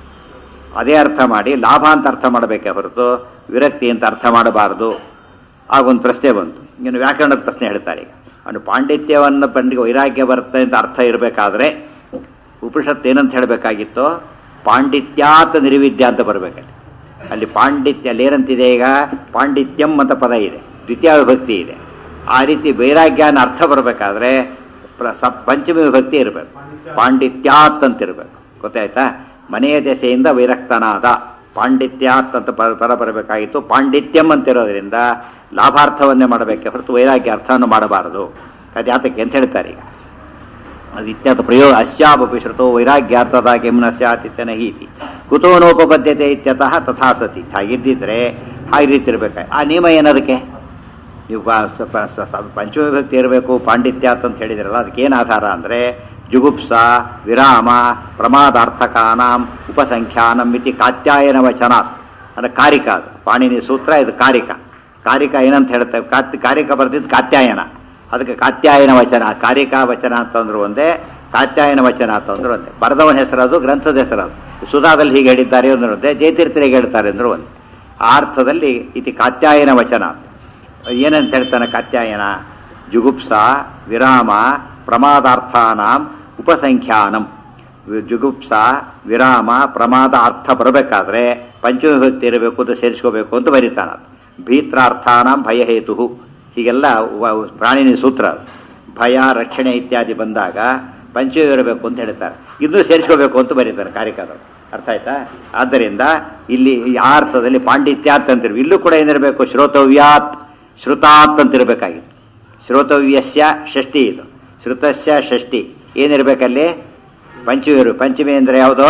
ಅದೇ ಅರ್ಥ ಮಾಡಿ ಲಾಭ ಅಂತ ಅರ್ಥ ಮಾಡಬೇಕೇ ಹೊರತು ವಿರಕ್ತಿ ಅಂತ ಅರ್ಥ ಮಾಡಬಾರದು ಆಗೊಂದು ಪ್ರಶ್ನೆ ಬಂತು ಇನ್ನು ವ್ಯಾಕರಣದ ಪ್ರಶ್ನೆ ಹೇಳ್ತಾರೆ ಈಗ ಅವನು ಪಾಂಡಿತ್ಯವನ್ನು ಪಂಡಿಗೆ ವೈರಾಗ್ಯ ಬರುತ್ತೆ ಅಂತ ಅರ್ಥ ಇರಬೇಕಾದ್ರೆ ಉಪನಿಷತ್ತು ಏನಂತ ಹೇಳಬೇಕಾಗಿತ್ತು ಪಾಂಡಿತ್ಯಾತ್ ನಿರ್ವಿದ್ಯ ಅಂತ ಬರಬೇಕಲ್ಲಿ ಅಲ್ಲಿ ಪಾಂಡಿತ್ಯ ಅಲ್ಲಿ ಏನಂತಿದೆ ಈಗ ಪಾಂಡಿತ್ಯಂ ಅಂತ ಪದ ಇದೆ ದ್ವಿತೀಯ ವಿಭಕ್ತಿ ಇದೆ ಆ ರೀತಿ ವೈರಾಗ್ಯ ಅನ್ನೋ ಅರ್ಥ ಬರಬೇಕಾದ್ರೆ ಪ್ರ- ಸ ಪಂಚಮಿ ವಿಭಕ್ತಿ ಇರಬೇಕು ಪಾಂಡಿತ್ಯಾತ್ ಅಂತ ಇರಬೇಕು ಗೊತ್ತಾಯ್ತಾ ಮನೆಯ ದೆಸೆಯಿಂದ ವೈರಕ್ತನಾದ ಪಾಂಡಿತ್ಯಾತ್ ಅಂತ ಪರ ಪರ ಬರಬೇಕಾಗಿತ್ತು ಪಾಂಡಿತ್ಯಂ ಅಂತ ಇರೋದ್ರಿಂದ ಲಾಭಾರ್ಥವನ್ನೇ ಮಾಡಬೇಕೆ ಹೊರತು ವೈರಾಗ್ಯ ಅರ್ಥವನ್ನು ಮಾಡಬಾರದು ಅದು ಯಾತಕ್ಕೆ ಅಂತ ಹೇಳ್ತಾರೆ ಈಗ ಅದು ಇತ್ಯಾದ ಪ್ರಯೋಗ ಅಶ್ಯಾಪಿ ಶ್ರುತೋ ವೈರಾಗ್ಯಾರ್ಥದ ಕೆಮ್ನ ಸ್ಯಾತ್ ಇತ್ಯನ ಹೀತಿ ಕುತೋನೋಪಬದ್ಧತೆ ಇತ್ಯತಃ ತಥಾ ಸತಿ ಹಾಗಿದ್ದಿದ್ರೆ ಹಾಗೆ ರೀತಿ ಇರಬೇಕಾಗಿ ಆ ನಿಯಮ ಏನದಕ್ಕೆ ನೀವು ಪ- ಸ- ಪ- ಸ- ಸ- ಪಂಚವಿಭಕ್ತಿ ಇರಬೇಕು ಪಾಂಡಿತ್ಯಾತ್ ಅಂತ ಹೇಳಿದಿರಲ್ಲ ಅದಕ್ಕೆ ಏನು ಆಧಾರ ಅಂದರೆ ಜುಗುಪ್ಸ ವಿರಾಮ ಪ್ರಮಾದಾರ್ಥಕಾನಾಂ ಉಪಸಂಖ್ಯಾನಂ ಇತಿ ಕಾತ್ಯಾಯನ ವಚನಾತ್ ಅಂದರೆ ಕಾರಿಕ ಅದು ಪಾಣಿನಿ ಸೂತ್ರ ಇದು ಕಾರಿಕ ಕಾರಿಕ ಏನಂತ ಹೇಳ್ತೇವೆ ಕಾತ್ ಕಾರಿಕ ಬರ್ತಿದ್ದು ಕಾತ್ಯಾಯನ ಅದಕ್ಕೆ ಕಾತ್ಯಾಯನ ವಚನ ಕಾರಿಕಾ ವಚನ ಅಂತಂದ್ರು ಒಂದೇ ಕಾತ್ಯಾಯನ ವಚನ ಅಂತಂದ್ರು ಒಂದೇ ಬರೆದವನ ಹೆಸರದು ಗ್ರಂಥದ ಹೆಸರದು ಸುಧಾದಲ್ಲಿ ಹೀಗೆ ಹೇಳಿದ್ದಾರೆ ಅಂದ್ರೆ ಒಂದೇ ಜಯತೀರ್ಥರಿಗೆ ಹೇಳ್ತಾರೆ ಅಂದ್ರು ಒಂದೇ ಆ ಅರ್ಥದಲ್ಲಿ ಇತಿ ಕಾತ್ಯಾಯನ ವಚನ ಏನಂತ ಹೇಳ್ತಾನೆ ಕಾತ್ಯಾಯನ ಜುಗುಪ್ಸ ವಿರಾಮ ಪ್ರಮಾದಾರ್ಥಾನಾಂ ಉಪಸಂಖ್ಯಾನಂ ವಿ- ಜುಗುಪ್ಸ ವಿರಾಮ ಪ್ರಮಾದ ಅರ್ಥ ಬರಬೇಕಾದ್ರೆ ಪಂಚವಿಭಕ್ತಿ ಇರಬೇಕು ಅಂತ ಸೇರಿಸ್ಕೋಬೇಕು ಅಂತ ಬರೀತಾನ ಭೀತ್ರಾರ್ಥಾನಾಂ ಭಯಹೇತು ಹೀಗೆಲ್ಲ ವ- ಪ್ರಾಣಿನಿ ಸೂತ್ರ ಅದು. ಭಯ ರಕ್ಷಣೆ ಇತ್ಯಾದಿ ಬಂದಾಗ ಪಂಚಮಿ ಇರಬೇಕು ಅಂತ ಹೇಳ್ತಾರೆ ಇನ್ನೂ ಸೇರಿಸ್ಕೋಬೇಕು ಅಂತ ಬರೀತಾರೆ ಕಾರ್ಯಕರ್ತರು ಅರ್ಥ ಆಯ್ತಾ ಆದ್ದರಿಂದ ಇಲ್ಲಿ ಆ ಅರ್ಥದಲ್ಲಿ ಪಾಂಡಿತ್ಯಾತ್ ಅಂತಿರ್ಬೇಕು ಇಲ್ಲೂ ಕೂಡ ಏನಿರಬೇಕು ಶ್ರೋತವ್ಯಾತ್ ಶ್ರುತಾತ್ ಅಂತಿರ್ಬೇಕಾಗಿತ್ತು ಶ್ರೋತವ್ಯಸ್ಯ ಷಷ್ಠಿ ಇದು ಶ್ರುತಸ್ಯ ಷಷ್ಠಿ ಏನಿರ್ಬೇಕಲ್ಲಿ ಪಂಚಮಿ ಇರು ಪಂಚಮಿ ಅಂದರೆ ಯಾವುದು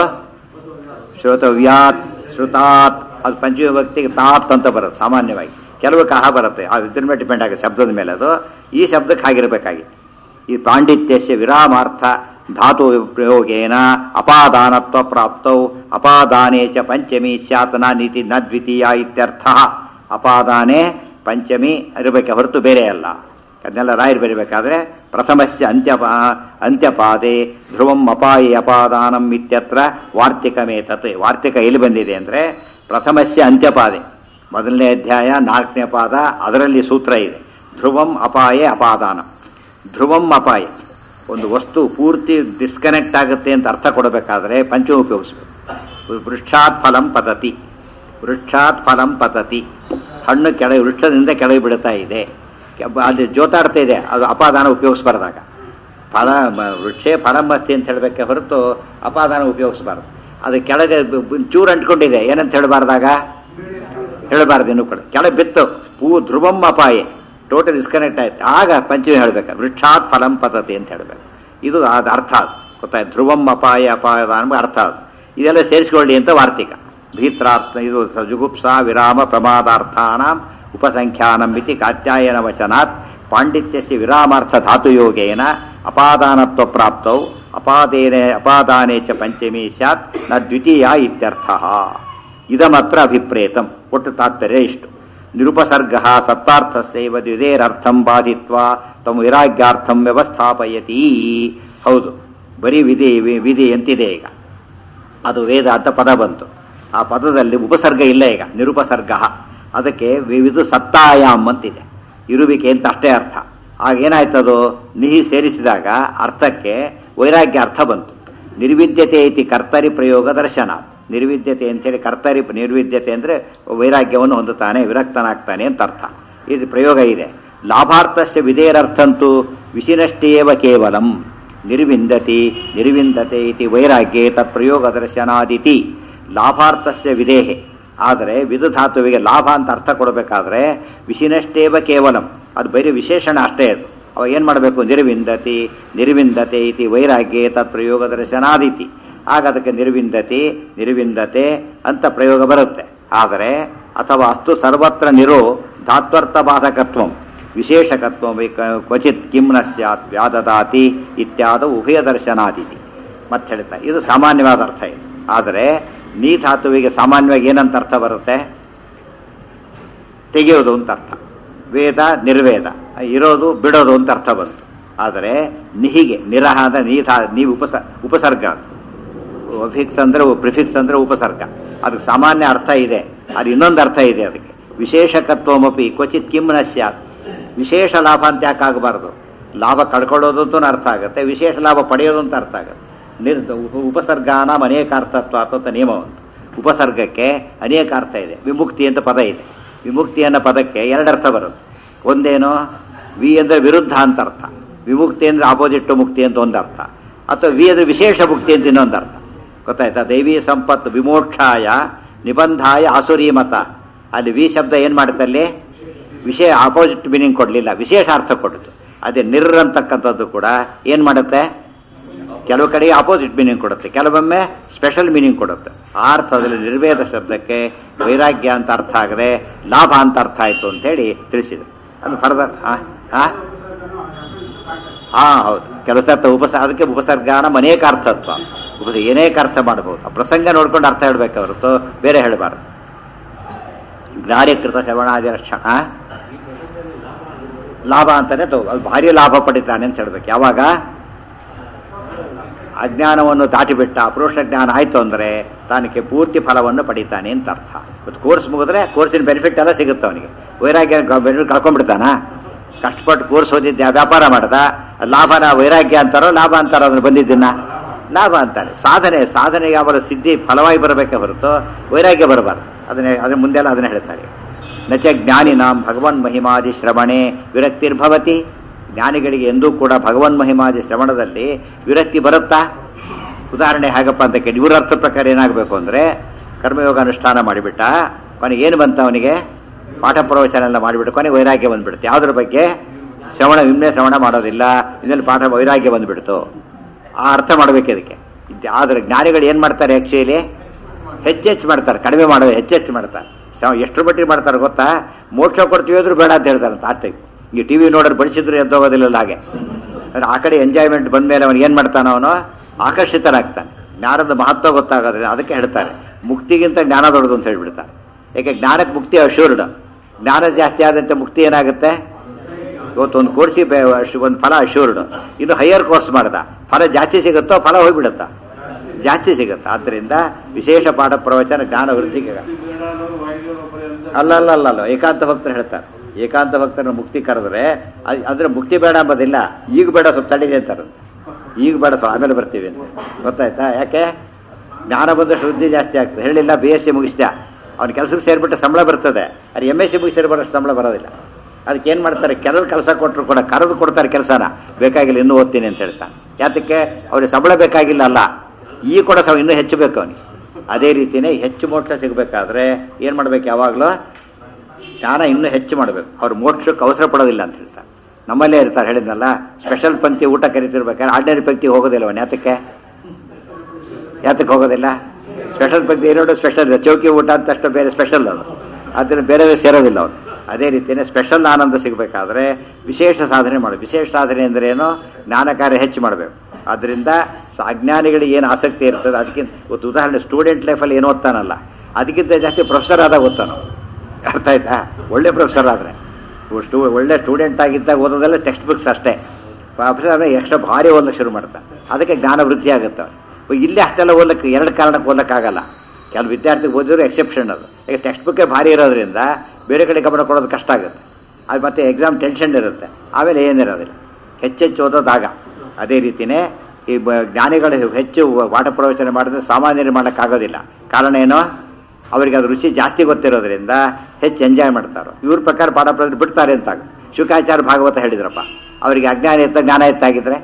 ಶ್ರೋತವ್ಯಾತ್ ಶ್ರುತಾತ್ ಅದು ಪಂಚಮಿ ಭಕ್ತಿಗೆ ತಾತ್ ಅಂತ ಬರುತ್ತೆ ಸಾಮಾನ್ಯವಾಗಿ ಕೆಲವು ಕಹ ಬರುತ್ತೆ ಆ ಇದ್ರ ಮೇಲೆ ಡಿಪೆಂಡ್ ಆಗುತ್ತೆ ಶಬ್ದದ ಮೇಲೆ ಅದು ಈ ಶಬ್ದಕ್ಕೆ ಹಾಗಿರಬೇಕಾಗಿತ್ತು ಈ ಪಾಂಡಿತ್ಯಸ್ಯ ವಿರಾಮಾರ್ಥ ಧಾತು ಪ್ರಯೋಗೇನ ಅಪಾದಾನತ್ವ ಪ್ರಾಪ್ತೌ ಅಪಾದಾನೇ ಚ ಪಂಚಮಿ ಸ್ಯಾತನ ನೀತಿ ನ ದ್ವಿತೀಯ ಇತ್ಯರ್ಥ ಅಪಾದಾನೆ ಪಂಚಮಿ ಇರಬೇಕೆ ಹೊರತು ಬೇರೆ ಅಲ್ಲ ಅದನ್ನೆಲ್ಲ ರಾಯರು ಬರೀಬೇಕಾದ್ರೆ ಪ್ರಥಮಸ್ಯ ಅಂತ್ಯಪಾ ಅಂತ್ಯಪಾದೆ ಧ್ರುವಂ ಅಪಾಯಿ ಅಪಾದಾನಂ ಇತ್ಯತ್ರ ವಾರ್ತಿಕಮೇತತ್ ವಾರ್ತಿಕ ಎಲ್ಲಿ ಬಂದಿದೆ ಅಂದರೆ ಪ್ರಥಮಸ್ಯ ಅಂತ್ಯಪಾದೆ ಮೊದಲನೇ ಅಧ್ಯಾಯ ನಾಲ್ಕನೇ ಪಾದ ಅದರಲ್ಲಿ ಸೂತ್ರ ಇದೆ ಧ್ರುವಂ ಅಪಾಯೇ ಅಪಾದಾನ ಧ್ರುವಂ ಅಪಾಯ ಒಂದು ವಸ್ತು ಪೂರ್ತಿ ಡಿಸ್ಕನೆಕ್ಟ್ ಆಗುತ್ತೆ ಅಂತ ಅರ್ಥ ಕೊಡಬೇಕಾದ್ರೆ ಪಂಚ ಉಪಯೋಗಿಸ್ಬೇಕು ವೃಕ್ಷಾತ್ ಫಲಂ ಪತತಿ ವೃಕ್ಷಾತ್ ಫಲಂ ಪತತಿ ಹಣ್ಣು ಕೆಳಗೆ ವೃಕ್ಷದಿಂದ ಕೆಳಗೆ ಬಿಡ್ತಾ ಇದೆ ಕೆ- ಅಲ್ಲಿ ಜೋತಾಡ್ತಾ ಇದೆ ಅದು ಅಪಾದಾನ ಉಪಯೋಗಿಸ್ಬಾರ್ದಾಗ ಫಲ ಮ- ವೃಕ್ಷೇ ಫಲಮಸ್ತಿ ಅಂತ ಹೇಳಬೇಕೆ ಹೊರತು ಅಪಾದಾನ ಉಪಯೋಗಿಸ್ಬಾರ್ದು ಅದು ಕೆಳಗೆ ಬ- ಬ- ಚೂರು ಅಂಟ್ಕೊಂಡಿದೆ ಏನಂತ ಹೇಳಬಾರ್ದಾಗ ಹೇಳಬಾರ್ದು ಇನ್ನೂ ಕೂಡ ಕೆಳಗೆ ಬಿತ್ತು ಪೂ ಧ್ರುವಂ ಅಪಾಯೆ ಟೋಟಲ್ ಡಿಸ್ಕನೆಕ್ಟ್ ಆಯ್ತು ಆಗ ಪಂಚಮಿ ಹೇಳ್ಬೇಕು ವೃಕ್ಷಾತ್ ಫಲಂ ಪತತಿ ಅಂತ ಹೇಳಬೇಕು ಇದು ಅದು ಅರ್ಥ ಅದು ಗೊತ್ತಾಯ್ತು ಧ್ರುವಂ ಅಪಾಯ ಅಪಾಯದ ಅನ್ನೋ ಅರ್ಥ ಅದು ಇದೆಲ್ಲ ಸೇರಿಸ್ಕೊಳ್ಳಿ ಅಂತ ವಾರ್ತಿಕ ಭೀತ್ರಾರ್ಥ ಇದು ಸ- ಜುಗುಪ್ಸ ವಿರಾಮ ಪ್ರಮಾದಾರ್ಥಾನಾಂ ಉಪಸಂಖ್ಯಾನಂ ಇತಿ ಕಾತ್ಯಾಯನ ವಚನಾತ್ ಪಾಂಡಿತ್ಯಸ್ಯ ವಿರಾಮಾರ್ಥ ಧಾತುಯೋಗೇನ ಅಪಾದಾನತ್ವ ಪ್ರಾಪ್ತೌ ಅಪಾದೇನೆ ಅಪಾದಾನೆ ಚ ಪಂಚಮಿ ಸ್ಯಾತ್ ನ ದ್ವಿತೀಯ ಇತ್ಯರ್ಥಃ ಇದಮತ್ರ ಅಭಿಪ್ರೇತಂ ಒಟ್ಟು ತಾತ್ಪರ್ಯ ಇಷ್ಟು ನಿರುಪಸರ್ಗ ಸತ್ತಾರ್ಥಸ್ಯೈವ ದ್ವಿಧೇರರ್ಥಂ ಬಾಧಿತ್ವ ತಮ್ಮ ವೈರಾಗ್ಯಾರ್ಥಂ ವ್ಯವಸ್ಥಾಪಯತಿ ಹೌದು ಬರೀ ವಿಧಿ ವಿ- ವಿಧಿ ಅಂತಿದೆ ಈಗ ಅದು ವೇದ ಅಂತ ಪದ ಬಂತು ಆ ಪದದಲ್ಲಿ ಉಪಸರ್ಗ ಇಲ್ಲ ಈಗ ನಿರುಪಸರ್ಗ ಅದಕ್ಕೆ ವಿವಿಧ ಸತ್ತಾಯಾಮ್ ಅಂತಿದೆ ಇರುವಿಕೆ ಅಂತ ಅಷ್ಟೇ ಅರ್ಥ ಆಗ ಏನಾಯ್ತದು ನಿಹಿ ಸೇರಿಸಿದಾಗ ಅರ್ಥಕ್ಕೆ ವೈರಾಗ್ಯ ಅರ್ಥ ಬಂತು ನಿರ್ವಿದ್ಯತೆ ಇತಿ ಕರ್ತರಿ ಪ್ರಯೋಗ ದರ್ಶನ ನಿರ್ವಿದ್ಯತೆ ಅಂತೇಳಿ ಕರ್ತರಿ ನಿರ್ವಿದ್ಯತೆ ಅಂದರೆ ವೈರಾಗ್ಯವನ್ನು ಹೊಂದುತ್ತಾನೆ ವಿರಕ್ತನಾಗ್ತಾನೆ ಅಂತ ಅರ್ಥ ಇದು ಪ್ರಯೋಗ ಇದೆ ಲಾಭಾರ್ಥಸ್ಯ ವಿಧೇರರ್ಥಂತೂ ವಿಶಿನಷ್ಟೇವ ಕೇವಲಂ ನಿರ್ವಿಂದತಿ ನಿರ್ವಿಂದತೆ ಇತಿ ವೈರಾಗ್ಯೆ ತತ್ ಪ್ರಯೋಗ ದರ್ಶನಾದಿತಿ ಲಾಭಾರ್ಥಸ್ಯ ವಿಧೇಹೆ ಆದರೆ ವಿಧಧಾತುವಿಗೆ ಲಾಭ ಅಂತ ಅರ್ಥ ಕೊಡಬೇಕಾದ್ರೆ ವಿಶಿನಷ್ಟೇವ ಕೇವಲಂ ಅದು ಬರೀ ವಿಶೇಷಣ ಅಷ್ಟೇ ಅದು ಅವ ಏನು ಮಾಡಬೇಕು ನಿರ್ವಿಂದತಿ ನಿರ್ವಿಂದತೆ ಇತಿ ವೈರಾಗ್ಯೆ ತತ್ ಪ್ರಯೋಗ ದರ್ಶನಾದಿತಿ ಆಗ ಅದಕ್ಕೆ ನಿರ್ವಿಂದತಿ ನಿರ್ವಿಂದತೆ ಅಂತ ಪ್ರಯೋಗ ಬರುತ್ತೆ ಆದರೆ ಅಥವಾ ಅಸ್ತು ಸರ್ವತ್ರ ನಿರೋ ಧಾತ್ವರ್ಥ ಬಾಧಕತ್ವಂ ವಿಶೇಷಕತ್ವ ಕ್ವಚಿತ್ ಕಿಂ ನ ಸ್ಯಾತ್ ವ್ಯಾದದಾತಿ ಇತ್ಯಾದ ಉಭಯ ದರ್ಶನಾದಿತಿ ಮತ್ತೆ ಹೇಳ್ತಾ ಇದು ಸಾಮಾನ್ಯವಾದ ಅರ್ಥ ಇದು ಆದರೆ ನೀ ಧಾತುವಿಗೆ ಸಾಮಾನ್ಯವಾಗಿ ಏನಂತ ಅರ್ಥ ಬರುತ್ತೆ ತೆಗೆಯೋದು ಅಂತ ಅರ್ಥ ವೇದ ನಿರ್ವೇದ ಇರೋದು ಬಿಡೋದು ಅಂತ ಅರ್ಥ ಬಂತು ಆದರೆ ನಿಹಿಗೆ ನಿರಹ ಅಂದ್ರೆ ನೀ ಧಾ ನೀವು ಉಪಸ ಉಪಸರ್ಗ ಅದು ಅಫಿಕ್ಸ್ ಅಂದ್ರೆ ಪ್ರಿಫಿಕ್ಸ್ ಅಂದ್ರೆ ಉಪಸರ್ಗ ಅದಕ್ಕೆ ಸಾಮಾನ್ಯ ಅರ್ಥ ಇದೆ ಅದು ಇನ್ನೊಂದು ಅರ್ಥ ಇದೆ ಅದಕ್ಕೆ ವಿಶೇಷಕತ್ವಮಪಿ ಕ್ವಚಿತ್ ಕಿಮ್ ನ ಸ್ಯಾತ್ ವಿಶೇಷ ಲಾಭ ಅಂತ ಯಾಕೆ ಆಗಬಾರ್ದು ಲಾಭ ಕಳ್ಕೊಳ್ಳೋದು ಅಂತೂ ಅರ್ಥ ಆಗುತ್ತೆ ವಿಶೇಷ ಲಾಭ ಪಡೆಯೋದು ಅಂತ ಅರ್ಥ ಆಗುತ್ತೆ ನಿರ್ ಉಪ- ಉಪಸರ್ಗಾನ ಅನೇಕ ಅರ್ಥತ್ವ ಅಂತ ನಿಯಮ ಒಂದು ಉಪಸರ್ಗಕ್ಕೆ ಅನೇಕ ಅರ್ಥ ಇದೆ ವಿಮುಕ್ತಿ ಅಂತ ಪದ ಇದೆ ವಿಮುಕ್ತಿ ಅನ್ನೋ ಪದಕ್ಕೆ ಎರಡು ಅರ್ಥ ಬರುತ್ತೆ ಒಂದೇನು ವಿ ಅಂದರೆ ವಿರುದ್ಧ ಅಂತ ಅರ್ಥ ವಿಮುಕ್ತಿ ಅಂದರೆ ಆಪೋಸಿಟ್ ಮುಕ್ತಿ ಅಂತ ಒಂದು ಅರ್ಥ ಅಥವಾ ವಿ ಅಂದರೆ ವಿಶೇಷ ಮುಕ್ತಿ ಅಂತ ಇನ್ನೊಂದು ಅರ್ಥ ಗೊತ್ತಾಯ್ತಾ ದೈವಿ ಸಂಪತ್ತು ವಿಮೋಕ್ಷಾಯ ನಿಬಂಧಾಯ ಆಸುರಿ ಮತ ಅಲ್ಲಿ ವಿ ಶಬ್ದ ಏನು ಮಾಡುತ್ತೆ ಅಲ್ಲಿ ವಿಷಯ ಆಪೋಸಿಟ್ ಮೀನಿಂಗ್ ಕೊಡಲಿಲ್ಲ ವಿಶೇಷ ಅರ್ಥ ಕೊಡ್ತು ಅದೇ ನಿರ್ ಅಂತಕ್ಕಂಥದ್ದು ಕೂಡ ಏನು ಮಾಡುತ್ತೆ ಕೆಲವು ಕಡೆಗೆ ಆಪೋಸಿಟ್ ಮೀನಿಂಗ್ ಕೊಡುತ್ತೆ ಕೆಲವೊಮ್ಮೆ ಸ್ಪೆಷಲ್ ಮೀನಿಂಗ್ ಕೊಡುತ್ತೆ ಆ ಅರ್ಥದಲ್ಲಿ ನಿರ್ವೇದ ಶಬ್ದಕ್ಕೆ ವೈರಾಗ್ಯ ಅಂತ ಅರ್ಥ ಆಗದೆ ಲಾಭ ಅಂತ ಅರ್ಥ ಆಯಿತು ಅಂತೇಳಿ ತಿಳಿಸಿದ್ರು ಅದು ಫರ್ದರ್ ಹಾಂ ಹಾಂ ಹಾ ಹೌದು ಕೆಲಸ ಉಪಸ ಅದಕ್ಕೆ ಉಪಸರ್ಗಾನ ಅನೇಕ ಅರ್ಥತ್ವ ಉಪಸ ಏನೇಕ ಅರ್ಥ ಮಾಡಬಹುದು ಆ ಪ್ರಸಂಗ ನೋಡ್ಕೊಂಡು ಅರ್ಥ ಹೇಳ್ಬೇಕು ಹೊರತು ಬೇರೆ ಹೇಳಬಾರ್ದು ಜ್ಞಾನೀಕೃತ ಶ್ರವಣಾದಿ ರಕ್ಷಣ ಲಾಭ ಅಂತಾನೆ ತಗೋ ಅದು ಭಾರಿ ಲಾಭ ಪಡಿತಾನೆ ಅಂತ ಹೇಳ್ಬೇಕು ಯಾವಾಗ ಅಜ್ಞಾನವನ್ನು ದಾಟಿಬಿಟ್ಟ ಅಪರೋಕ್ಷ ಜ್ಞಾನ ಆಯ್ತು ಅಂದರೆ ತಾನಕ್ಕೆ ಪೂರ್ತಿ ಫಲವನ್ನು ಪಡಿತಾನೆ ಅಂತ ಅರ್ಥ ಇವತ್ತು ಕೋರ್ಸ್ ಮುಗಿದ್ರೆ ಕೋರ್ಸಿನ ಬೆನಿಫಿಟ್ ಎಲ್ಲ ಸಿಗುತ್ತೆ ಅವನಿಗೆ ವೈರಾಗ್ಯ ಬೆನಿಫಿಟ್ ಕಳ್ಕೊಂಡ್ಬಿಡ್ತಾನ ಕಷ್ಟಪಟ್ಟು ಕೋರ್ಸ್ ಓದಿದ್ದ ವ್ಯಾಪಾರ ಮಾಡ್ದ ಲಾಭನ ವೈರಾಗ್ಯ ಅಂತಾರೋ ಲಾಭ ಅಂತಾರೋ ಅದನ್ನು ಬಂದಿದ್ದನ್ನ ಲಾಭ ಅಂತಾರೆ ಸಾಧನೆ ಸಾಧನೆಗೆ ಅವರ ಸಿದ್ಧಿ ಫಲವಾಗಿ ಬರಬೇಕೆ ಹೊರತು ವೈರಾಗ್ಯ ಬರಬಾರ್ದು ಅದನ್ನೇ ಅದನ್ನ ಮುಂದೆಲ್ಲ ಅದನ್ನ ಹೇಳ್ತಾರೆ ನಚ ಜ್ಞಾನಿನಾಂ ಭಗವನ್ ಮಹಿಮಾದಿ ಶ್ರವಣೆ ವಿರಕ್ತಿರ್ಭವತಿ ಜ್ಞಾನಿಗಳಿಗೆ ಎಂದೂ ಕೂಡ ಭಗವನ್ ಮಹಿಮಾದಿ ಶ್ರವಣದಲ್ಲಿ ವಿರಕ್ತಿ ಬರುತ್ತಾ ಉದಾಹರಣೆ ಹೇಗಪ್ಪ ಅಂತ ಕೇಳಿ ಇವ್ರ ಅರ್ಥ ಪ್ರಕಾರ ಏನಾಗಬೇಕು ಅಂದರೆ ಕರ್ಮಯೋಗ ಅನುಷ್ಠಾನ ಮಾಡಿಬಿಟ್ಟ ಕೊನೆಗೆ ಏನು ಬಂತ ಅವನಿಗೆ ಪಾಠ ಪ್ರವಚನ ಎಲ್ಲ ಮಾಡಿಬಿಟ್ಟು ಕೊನೆಗೆ ವೈರಾಗ್ಯ ಬಂದ್ಬಿಡುತ್ತೆ ಯಾವುದ್ರ ಬಗ್ಗೆ ಶ್ರವಣ ನಿಮ್ಮನೆ ಶ್ರವಣ ಮಾಡೋದಿಲ್ಲ ಇನ್ನಲ್ಲಿ ಪಾಠ ವೈರಾಗ್ಯ ಬಂದ್ಬಿಡ್ತು ಆ ಅರ್ಥ ಮಾಡಬೇಕು ಇದಕ್ಕೆ ಇದ್- ಆದ್ರೆ ಜ್ಞಾನಿಗಳು ಏನು ಮಾಡ್ತಾರೆ ಆ್ಯಕ್ಚುಲಿ ಹೆಚ್ಚೆಚ್ಚು ಮಾಡ್ತಾರೆ ಕಡಿಮೆ ಮಾಡೋದು ಹೆಚ್ಚೆಚ್ಚು ಮಾಡ್ತಾರೆ ಶ್ರವ ಎಷ್ಟರ ಮಟ್ಟಿಗೆ ಮಾಡ್ತಾರೆ ಗೊತ್ತಾ ಮೋಕ್ಷ ಕೊಡ್ತೀವಿ ಆದ್ರೂ ಬೇಡ ಅಂತ ಹೇಳ್ತಾರೆ ಅಂತ ಆರ್ತಿಗೆ ಈ ಟಿ ವಿ ನೋಡೋರು ಬಡಿಸಿದ್ರು ಎದ್ದೋಗೋದಿಲ್ಲ ಹಾಗೆ ಅಂದ್ರೆ ಆ ಕಡೆ ಎಂಜಾಯ್ಮೆಂಟ್ ಬಂದ್ಮೇಲೆ ಅವನು ಏನು ಮಾಡ್ತಾನೆ ಅವನು ಆಕರ್ಷಿತನಾಗ್ತಾನೆ ಜ್ಞಾನದ ಮಹತ್ವ ಗೊತ್ತಾಗೋದ್ರೆ ಅದಕ್ಕೆ ಹೇಳ್ತಾರೆ ಮುಕ್ತಿಗಿಂತ ಜ್ಞಾನ ದೊಡ್ಡದು ಅಂತ ಹೇಳ್ಬಿಡ್ತಾರೆ ಯಾಕೆ ಜ್ಞಾನಕ್ಕೆ ಮುಕ್ತಿ ಅಶೂರ್ಡ್ ಜ್ಞಾನ ಜಾಸ್ತಿ ಆದಂತೆ ಮುಕ್ತಿ ಏನಾಗುತ್ತೆ ಇವತ್ತು ಒಂದು ಕೋರ್ಸಿ ಒಂದು ಫಲ ಅಶೂರ್ಡ್ ಇನ್ನು ಹೈಯರ್ ಕೋರ್ಸ್ ಮಾಡ್ದ ಫಲ ಜಾಸ್ತಿ ಸಿಗುತ್ತೋ ಫಲ ಹೋಗ್ಬಿಡುತ್ತಾ ಜಾಸ್ತಿ ಸಿಗುತ್ತೆ ಆದ್ದರಿಂದ ವಿಶೇಷ ಪಾಠ ಪ್ರವಚನ ಜ್ಞಾನ ವೃದ್ಧಿಗೆ ಅಲ್ಲ ಅಲ್ಲ ಅಲ್ಲ ಅಲ್ಲ ಏಕಾಂತ ಭಕ್ತರು ಹೇಳ್ತಾರೆ ಏಕಾಂತ ಭಕ್ತರ ಮುಕ್ತಿ ಕರೆದ್ರೆ ಅದ್- ಅಂದ್ರೆ ಮುಕ್ತಿ ಬೇಡ ಅಂಬೋದಿಲ್ಲ ಈಗ ಬೇಡ ಸ್ವಲ್ಪ ತಡೀರಿ ಅಂತಾರೆ ಈಗ ಬೇಡ ಸ್ವಲ್ಪ ಆಮೇಲೆ ಬರ್ತೀವಿ ಅಂತ ಗೊತ್ತಾಯ್ತಾ ಯಾಕೆ ಜ್ಞಾನ ಬಂದಷ್ಟು ವೃದ್ಧಿ ಜಾಸ್ತಿ ಆಗ್ತದೆ ಹೇಳಿಲ್ಲ ಬಿ ಎಸ್ ಸಿ ಮುಗಿಸ್ದ ಅವ್ನ ಕೆಲಸಕ್ಕೆ ಸೇರಿಬಿಟ್ಟು ಸಂಬಳ ಬರ್ತದೆ ಅದು ಎಮ್ ಎಸ್ ಸಿ ಮುಗಿಸಿದ್ರೆ ಬರೋಷ್ಟು ಸಂಬಳ ಬರೋದಿಲ್ಲ ಅದಕ್ಕೆ ಏನು ಮಾಡ್ತಾರೆ ಕೆಲವು ಕೆಲಸ ಕೊಟ್ಟರು ಕೂಡ ಕರೆದು ಕೊಡ್ತಾರೆ ಕೆಲಸನ ಬೇಕಾಗಿಲ್ಲ ಇನ್ನೂ ಓದ್ತೀನಿ ಅಂತ ಹೇಳ್ತಾನೆ ಯಾತಕ್ಕೆ ಅವ್ರಿಗೆ ಸಂಬಳ ಬೇಕಾಗಿಲ್ಲ ಅಲ್ಲ ಈ ಕೂಡ ಸಹ ಇನ್ನೂ ಹೆಚ್ಚು ಬೇಕು ಅವನಿಗೆ ಅದೇ ರೀತಿಯೇ ಹೆಚ್ಚು ಮೋಕ್ಷ ಸಿಗಬೇಕಾದ್ರೆ ಏನು ಮಾಡ್ಬೇಕು ಯಾವಾಗಲೂ ಜ್ಞಾನ ಇನ್ನೂ ಹೆಚ್ಚು ಮಾಡಬೇಕು ಅವ್ರು ಮೋಕ್ಷಕ್ಕೆ ಅವಸರ ಪಡೋದಿಲ್ಲ ಅಂತ ಹೇಳ್ತಾರೆ ನಮ್ಮಲ್ಲೇ ಇರ್ತಾರೆ ಹೇಳಿದ್ನಲ್ಲ ಸ್ಪೆಷಲ್ ಪಂಕ್ತಿ ಊಟ ಕರಿತಿರ್ಬೇಕಾದ್ರೆ ಆರ್ಡಿನರಿ ಪಂಕ್ತಿ ಹೋಗೋದಿಲ್ಲ ಅವನು ಯಾತಕ್ಕೆ ಯಾತಕ್ಕೆ ಹೋಗೋದಿಲ್ಲ ಸ್ಪೆಷಲ್ ಪಂಕ್ತಿ ಏನೋ ಸ್ಪೆಷಲ್ ಚೌಕಿ ಊಟ ಅಂತ ಅಷ್ಟು ಬೇರೆ ಸ್ಪೆಷಲ್ ಅದು ಅದನ್ನು ಬೇರೆ ಸೇರೋದಿಲ್ಲ ಅವನು ಅದೇ ರೀತಿಯೇ ಸ್ಪೆಷಲ್ ಆನಂದ ಸಿಗಬೇಕಾದ್ರೆ ವಿಶೇಷ ಸಾಧನೆ ಮಾಡು ವಿಶೇಷ ಸಾಧನೆ ಅಂದ್ರೆ ಏನು ಜ್ಞಾನ ಕಾರ್ಯ ಹೆಚ್ಚು ಮಾಡಬೇಕು ಆದ್ದರಿಂದ ಸ- ಅಜ್ಞಾನಿಗಳಿಗೆ ಏನು ಆಸಕ್ತಿ ಇರ್ತದೆ ಅದಕ್ಕಿಂತ ಇವತ್ತು ಉದಾಹರಣೆ ಸ್ಟೂಡೆಂಟ್ ಲೈಫಲ್ಲಿ ಏನು ಓದ್ತಾನಲ್ಲ ಅದಕ್ಕಿಂತ ಜಾಸ್ತಿ ಪ್ರೊಫೆಸರ್ ಆದಾಗ ಓದ್ತಾನೋ ಅರ್ಥ ಆಯ್ತಾ ಒಳ್ಳೆ ಪ್ರೊಫೆಸರ್ ಆದರೆ ಸ್ಟೂ ಒಳ್ಳೆ ಸ್ಟೂಡೆಂಟ್ ಆಗಿದ್ದಾಗ ಓದೋದೆಲ್ಲ ಟೆಕ್ಸ್ಟ್ ಬುಕ್ಸ್ ಅಷ್ಟೇ ಪ್ರೊಫೆಸರ್ ಎಕ್ಸ್ಟ್ರಾ ಭಾರಿ ಓದಕ್ಕೆ ಶುರು ಮಾಡ್ತಾನೆ ಅದಕ್ಕೆ ಜ್ಞಾನ ವೃದ್ಧಿ ಆಗುತ್ತೆ ಅವ್ನಿಗೆ. ಇಲ್ಲಿ ಅಷ್ಟೆಲ್ಲ ಓದಕ್ಕೆ ಎರಡು ಕಾರಣಕ್ಕೆ ಓದಕ್ಕಾಗಲ್ಲ ಕೆಲವು ವಿದ್ಯಾರ್ಥಿಗೆ ಓದಿದ್ರು ಎಕ್ಸೆಪ್ಷನ್ ಅದು ಈಗ ಟೆಕ್ಸ್ಟ್ ಬುಕ್ಕೇ ಭಾರಿ ಇರೋದ್ರಿಂದ ಬೇರೆ ಕಡೆ ಗಮನ ಕೊಡೋದು ಕಷ್ಟ ಆಗುತ್ತೆ ಅದು ಮತ್ತೆ ಎಕ್ಸಾಮ್ ಟೆನ್ಷನ್ ಇರುತ್ತೆ ಆಮೇಲೆ ಏನಿರೋದಿಲ್ಲ ಹೆಚ್ಚೆಚ್ಚು ಓದೋದಾಗ ಅದೇ ರೀತಿಯೇ ಈ ಬ ಜ್ಞಾನಿಗಳು ಹೆಚ್ಚು ಪಾಠ ಪ್ರವಚನ ಮಾಡಿದ್ರೆ ಸಾಮಾನ್ಯರು ಮಾಡೋಕ್ಕಾಗೋದಿಲ್ಲ ಕಾರಣ ಏನು ಅವರಿಗೆ ಅದು ರುಚಿ ಜಾಸ್ತಿ ಗೊತ್ತಿರೋದ್ರಿಂದ ಹೆಚ್ಚು ಎಂಜಾಯ್ ಮಾಡ್ತಾರೆ ಇವ್ರ ಪ್ರಕಾರ ಪಾಠ ಪ್ರವಚನ ಬಿಡ್ತಾರೆ ಅಂತ ಶುಕಾಚಾರ್ಯ ಭಾಗವತ ಹೇಳಿದ್ರಪ್ಪ ಅವರಿಗೆ ಅಜ್ಞಾನ ಇತ್ತ ಜ್ಞಾನ ಇತ್ತಾಗಿದ್ರೆ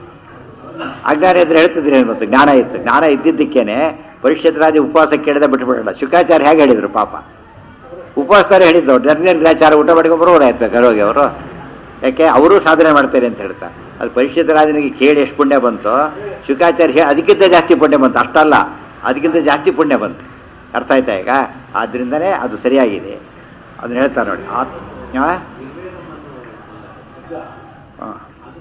ಅಜ್ಞಾನ ಇದ್ರೆ ಹೇಳ್ತಿದ್ರಿ ಏನು ಗೊತ್ತು ಜ್ಞಾನ ಇತ್ತು ಜ್ಞಾನ ಇದ್ದಿದ್ದಕ್ಕೇನೆ ಪರಿಷತ್ರಾದಿ ಉಪವಾಸ ಕೇಳಿದ ಬಿಟ್ಟುಬಿಡಲ್ಲ ಶುಕಾಚಾರ್ಯ ಹೇಗೆ ಹೇಳಿದ್ರು ಪಾಪ ಉಪವಾಸದಾರೆ ಹೇಳಿದ್ದು ನಿರ್ಣಯ ಗ್ರಾಚಾರ ಊಟ ಮಾಡಿಕೊಂಡು ಬರೋರು ಆಯ್ತು ಬೇಕಾದ್ರೆ ಅವರು ಯಾಕೆ ಅವರು ಸಾಧನೆ ಮಾಡ್ತಾರೆ ಅಂತ ಹೇಳ್ತಾರೆ ಅದು ಪರಿಷತ್ರಾಜನಿಗೆ ಕೇಳಿ ಎಷ್ಟು ಪುಣ್ಯ ಬಂತು ಶುಕಾಚಾರ್ಯ ಹೇ- ಅದಕ್ಕಿಂತ ಜಾಸ್ತಿ ಪುಣ್ಯ ಬಂತು ಅಷ್ಟಲ್ಲ ಅದಕ್ಕಿಂತ ಜಾಸ್ತಿ ಪುಣ್ಯ ಬಂತು ಅರ್ಥ ಆಯ್ತಾ ಈಗ ಆದ್ರಿಂದನೇ ಅದು ಸರಿಯಾಗಿದೆ ಅದನ್ನ ಹೇಳ್ತಾರೆ ನೋಡಿ ಆತ್ ಆ? ಹಾಂ